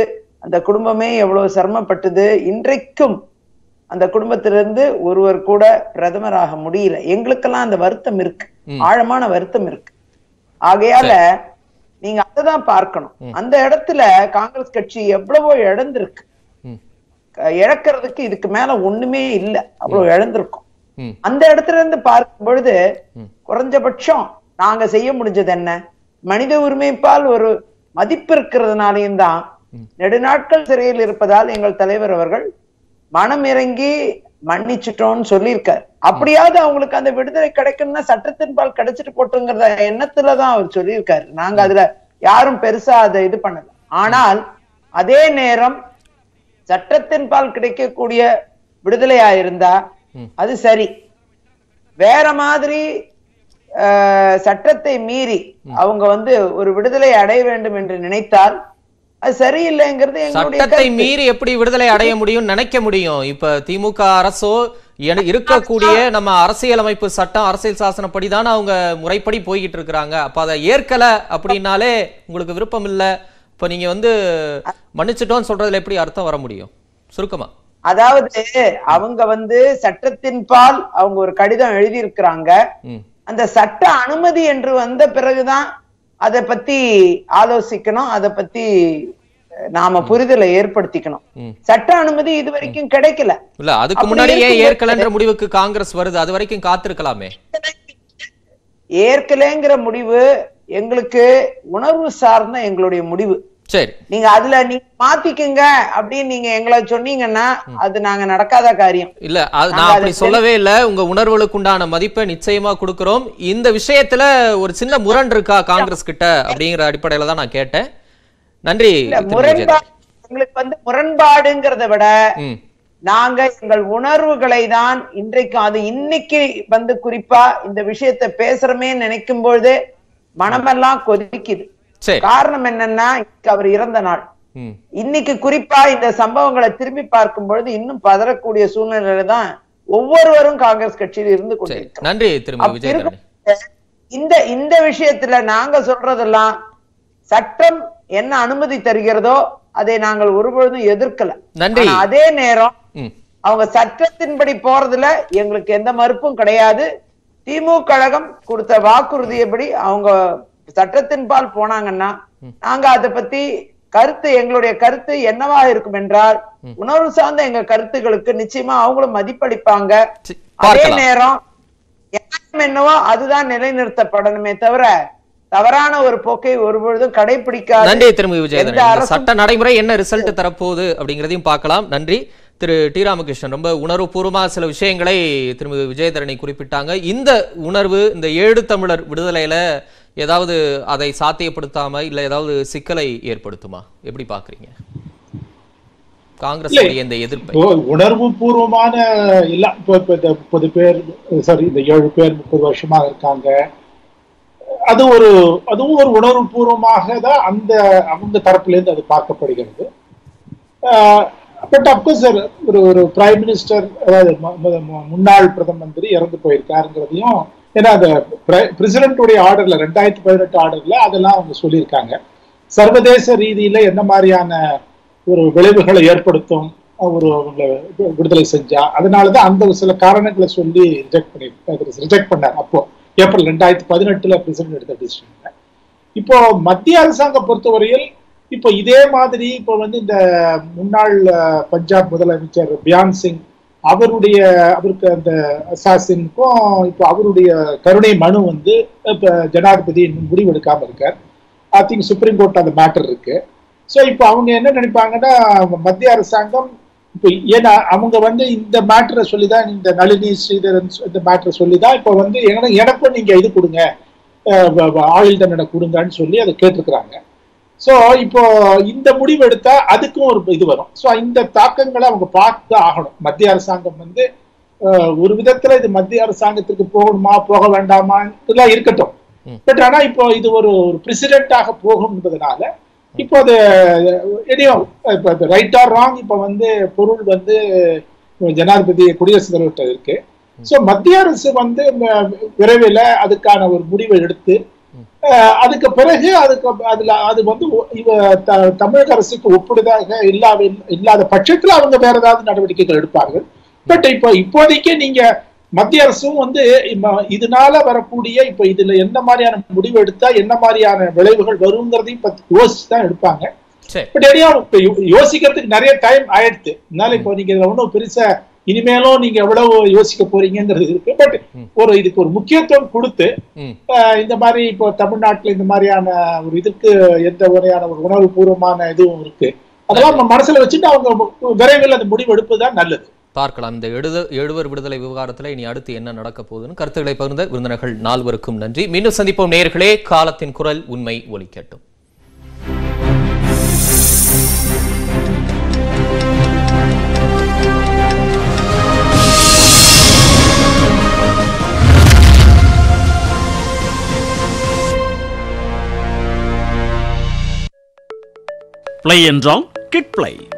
S4: அந்த குடும்பமே எவ்வளவு சிரமப்பட்டது இன்றைக்கும் அந்த குடும்பத்திலிருந்து ஒருவர் கூட பிரதமராக முடியல எங்களுக்கெல்லாம் அந்த வருத்தம் இருக்கு
S1: ம்.
S4: ஆழமான வருத்தம் இருக்கு ஆகையால நீங்க அததான் பார்க்கணும் அந்த இடத்துல காங்கிரஸ் கட்சி எவ்வளவோ இழந்திருக்கு
S1: ம்.
S4: க- இழக்கிறதுக்கு இதுக்கு மேல ஒண்ணுமே இல்ல அவ்வளவு இழந்திருக்கும்
S1: ம்.
S4: அந்த இடத்துல இருந்து பார்க்கும் பொழுது
S1: ம்.
S4: குறைஞ்சபட்சம் நாங்க செய்ய முடிஞ்சது என்ன மனித உரிமைப்பால் ஒரு மதிப்பு இருக்கிறதுனாலையும் தான் நெடுநாட்கள் சிறையில் இருப்பதால் எங்கள் தலைவர் அவர்கள் மனம் இறங்கி மன்னிச்சிட்டோம்னு சொல்லியிருக்காரு அப்படியாவது அவங்களுக்கு அந்த விடுதலை கிடைக்கணும்னா சட்டத்தின்பால் கிடைச்சிட்டு போட்டுங்கிறத எண்ணத்துலதான் அவர் சொல்லியிருக்காரு நாங்க அதுல யாரும் பெருசா அதை இது பண்ணல ஆனால் அதே நேரம் சட்டத்தின்பால் கிடைக்கக்கூடிய விடுதலையா இருந்தா
S1: ம்.
S4: அது சரி வேற மாதிரி அஹ், சட்டத்தை மீறி அவங்க வந்து ஒரு விடுதலை அடைய வேண்டும் என்று நினைத்தால் அது சரியில்லைங்கிறது எங்களுடைய
S1: சட்டத்தை
S4: கருத்து.
S1: மீறி எப்படி விடுதலை அடைய முடியும் நினைக்க முடியும் இப்ப திமுக அரசோ என- இருக்கக்கூடிய நம்ம அரசியலமைப்பு சட்டம் அரசியல் சாசனப்படி தானே அவங்க முறைப்படி போய்கிட்டு இருக்கிறாங்க அப்ப அதை ஏற்கல அப்படின்னாலே உங்களுக்கு விருப்பம் இல்ல இப்ப நீங்க வந்து மன்னிச்சிட்டோம்னு சொல்றதுல எப்படி அர்த்தம் வர முடியும் சுருக்கமா
S4: அதாவது அவங்க வந்து சட்டத்தின் பால் அவங்க ஒரு கடிதம் எழுதியிருக்கிறாங்க
S1: ம்
S4: அந்த சட்ட அனுமதி என்று வந்த பிறகுதான் அதை பத்தி ஆலோசிக்கணும் அதை பத்தி அஹ், நாம புரிதலை ஏற்படுத்திக்கணும்
S1: ம்.
S4: சட்ட அனுமதி இது வரைக்கும் கிடைக்கல
S1: இல்ல அதுக்கு
S4: அப்படி
S1: முன்னாடி ஏன்
S4: இருக்கும்போது-
S1: ஏற்கலன்ற முடிவுக்கு காங்கிரஸ் வருது அது வரைக்கும் காத்திருக்கலாமே
S4: ஏற்கலைங்கிற முடிவு எங்களுக்கு உணர்வு சார்ந்த எங்களுடைய முடிவு
S1: சரி
S4: நீங்க அதுல நீங்க மாத்திக்குங்க அப்படின்னு நீங்க எங்களை சொன்னீங்கன்னா அது நாங்க நடக்காத காரியம்
S1: இல்ல அது
S4: நாங்க
S1: நான்
S4: அதை
S1: அப்படி சொல்லவே இல்ல உங்க உணர்வுகளுக்கு உண்டான மதிப்பை நிச்சயமா கொடுக்கிறோம் இந்த விஷயத்துல ஒரு சின்ன முரண் இருக்கா காங்கிரஸ் கிட்ட அப்படிங்கிற அடிப்படையில தான் நான் கேட்டேன் நன்றி
S4: இல்ல
S1: திரு
S4: முரண்பாடு எங்களுக்கு வந்து முரண்பாடுங்கிறத விட
S1: விஜயன். ம்
S4: நாங்க எங்கள் உணர்வுகளை தான் இன்றைக்கும் அது இன்னைக்கு வந்து குறிப்பா இந்த விஷயத்தை பேசுறமே நினைக்கும் பொழுது மனமெல்லாம் கொதிக்குது
S1: சரி
S4: காரணம் என்னன்னா இன்னைக்கு அவர் இறந்த நாள்
S1: ம்
S4: இன்னைக்கு குறிப்பா இந்த சம்பவங்களை திரும்பி பார்க்கும் பொழுது இன்னும் பதறக்கூடிய சூழ்நிலையில தான் ஒவ்வொருவரும் காங்கிரஸ் கட்சியில் இருந்து
S1: சரி
S4: கொண்டிருக்கிறோம்
S1: நன்றி திருமதி
S4: அப்படி
S1: விஜயதரணி
S4: இருக்கும்போது இந்த இந்த விஷயத்துல நாங்க சொல்றதெல்லாம் சட்டம் என்ன அனுமதி தருகிறதோ அதை நாங்கள் ஒருபொழுதும் எதிர்க்கல
S1: நன்றி.
S4: ஆனா அதே நேரம்
S1: ம்
S4: அவங்க சட்டத்தின்படி போறதுல எங்களுக்கு எந்த மறுப்பும் கிடையாது திமுக கழகம் கொடுத்த வாக்குறுதியபடி அவங்க சட்டத்தின்பால் போனாங்கன்னா நாங்க அதை பத்தி கருத்து எங்களுடைய கருத்து என்னவா இருக்கும் என்றால் உணர்வு சார்ந்த எங்க கருத்துக்களுக்கு நிச்சயமா அவங்களும் மதிப்பளிப்பாங்க
S1: சி-
S4: அதே
S1: பார்க்கலாம்
S4: நேரம் நியாயம் என்னவோ அதுதான் நிலைநிறுத்தப்படணுமே தவிர தவறான ஒரு போக்கை ஒருபொழுதும் கடைபிடிக்காது
S1: நன்றி திருமதி விஜயதரணி
S4: எந்த
S1: இந்த
S4: அரசும்
S1: சட்ட நடைமுறை என்ன ரிசல்ட் தரப்போகுது அப்படிங்கிறதையும் பார்க்கலாம் நன்றி திரு டி ராமகிருஷ்ணன் ரொம்ப உணர்வுபூர்வமா சில விஷயங்களை திருமதி விஜயதரணி குறிப்பிட்டாங்க இந்த உணர்வு இந்த ஏழு தமிழர் விடுதலையில ஏதாவது அதை சாத்தியப்படுத்தாம இல்ல ஏதாவது சிக்கலை ஏற்படுத்துமா எப்படி பாக்குறீங்க காங்கிரஸ் இந்த எதிர்ப்பை
S5: இப்போ உணர்வு பூர்வமான இல்ல இப்போ இப்போ இந்த முப்பது பேர் சாரி இந்த ஏழு பேர் முப்பது வருஷமா இருக்காங்க அது ஒரு அதுவும் ஒரு உணர்வு பூர்வமாக தான் அந்த அவங்க தரப்புல இருந்து அது பார்க்கப்படுகிறது பட் அப்கோர்ஸ் ஒரு ஒரு பிரைம் மினிஸ்டர் அதாவது மு- மு- மு- முன்னாள் பிரதம மந்திரி இறந்து போயிருக்காருங்கிறதையும் ஏன்னா அந்த பிரசிடென்ட்டுடைய ஆர்டர்ல ரெண்டாயிரத்தி பதினெட்டு ஆர்டர்ல அதெல்லாம் அவங்க சொல்லியிருக்காங்க சர்வதேச ரீதியில என்ன மாதிரியான ஒரு விளைவுகளை ஏற்படுத்தும் ஒரு அவங்களை வி- விடுதலை செஞ்சா அதனாலதான் அந்த ஒரு சில காரணங்களை சொல்லி ரிஜெக்ட் பண்ணி ரிஜெக்ட் பண்ணார் அப்போ ஏப்ரல் ரெண்டாயிரத்தி பதினெட்டுல பிரசிடென்ட் எடுத்த டிசிஷன் இப்போ மத்திய அரசாங்கம் பொறுத்தவரையில் இப்போ இதே மாதிரி இப்போ வந்து இந்த முன்னாள் அஹ், பஞ்சாப் முதலமைச்சர் பியான் சிங் அவருடைய அவருக்கு அந்த அசாசினுக்கும் இப்போ அவருடைய கருணை மனு வந்து இப்ப ஜனாதிபதி இன்னும் முடிவெடுக்காம இருக்கார் ஐ திங்க் சுப்ரீம் கோர்ட் அந்த மேட்டர் இருக்கு ஸோ இப்போ அவங்க என்ன நினைப்பாங்கன்னா மத்திய அரசாங்கம் இப்போ ஏன்னா அவங்க வந்து இந்த மேட்டரை சொல்லி தான் இந்த நளினி ஸ்ரீதரன் சொ- இந்த மேட்டரை சொல்லி தான் இப்போ வந்து எனக்கு எனக்கும் நீங்க இது கொடுங்க அஹ் வ- வ- ஆயுள் தண்டனை கொடுங்கன்னு சொல்லி அதை கேட்டிருக்கிறாங்க ஸோ இப்போ இந்த முடிவு எடுத்தா அதுக்கும் ஒரு இது வரும் ஸோ இந்த தாக்கங்களை அவங்க பார்த்து ஆகணும் மத்திய அரசாங்கம் வந்து அஹ், ஒரு விதத்துல இது மத்திய அரசாங்கத்திற்கு போகணுமா போக வேண்டாமா இதெல்லாம் இருக்கட்டும் பட் ஆனா இப்போ இது ஒரு ஒரு பிரசிடென்டாக போகும் என்பதனால இப்போ அது எனியோ இப்போ ரைட் ஆர் ராங் இப்போ வந்து பொருள் வந்து ஜனாதிபதி குடியரசுத் தலைவர்கிட்ட இருக்கு ஸோ மத்திய அரசு வந்து இந்த விரைவில் அதுக்கான ஒரு முடிவை எடுத்து அஹ், அதுக்கு பிறகு அதுக்கு அதுல அது வந்து ஒ- இவ த- தமிழக அரசுக்கு ஒப்பிடுதாக இல்லாத இல்லாத பட்சத்துல அவங்க வேற ஏதாவது நடவடிக்கைகள் எடுப்பார்கள் பட் இப்போ இப்போதைக்கு நீங்க மத்திய அரசும் வந்து இப்ப இதனால வரக்கூடிய இப்ப இதுல என்ன மாதிரியான முடிவு எடுத்தா என்ன மாதிரியான விளைவுகள் வருங்கிறதையும் பத்தி யோசிச்சு தான் எடுப்பாங்க
S1: சரி
S5: பட் எனியா இப்ப யோ- யோசிக்கிறதுக்கு நிறைய டைம் ஆயிடுத்து அதனால இப்போ நீங்க இதுல ஒன்றும் பெருசா இனிமேலும் நீங்க எவ்வளவு யோசிக்க போறீங்கிறது இருக்கு பட் ஒரு இதுக்கு ஒரு முக்கியத்துவம் கொடுத்து
S1: ம்
S5: அஹ், இந்த மாதிரி இப்போ தமிழ்நாட்டுல இந்த மாதிரியான ஒரு இதுக்கு எந்த வகையான ஒரு உணர்வு பூர்வமான இதுவும் இருக்கு அதெல்லாம் நம்ம மனசுல வச்சுட்டு அவங்க விரைவில் அந்த முடிவு எடுப்பதுதான் நல்லது
S1: பார்க்கலாம் இந்த எழுத எழுவர் விடுதலை விவகாரத்தில் இனி அடுத்து என்ன நடக்க போகுதுன்னு கருத்துக்களை பகிர்ந்த விருந்தினர்கள் நால்வருக்கும் நன்றி மீண்டும் சந்திப்போம் நேயர்களே காலத்தின் குரல் உண்மை ஒலிக்கட்டும்
S6: பிளே என்றால் கிட் பிளே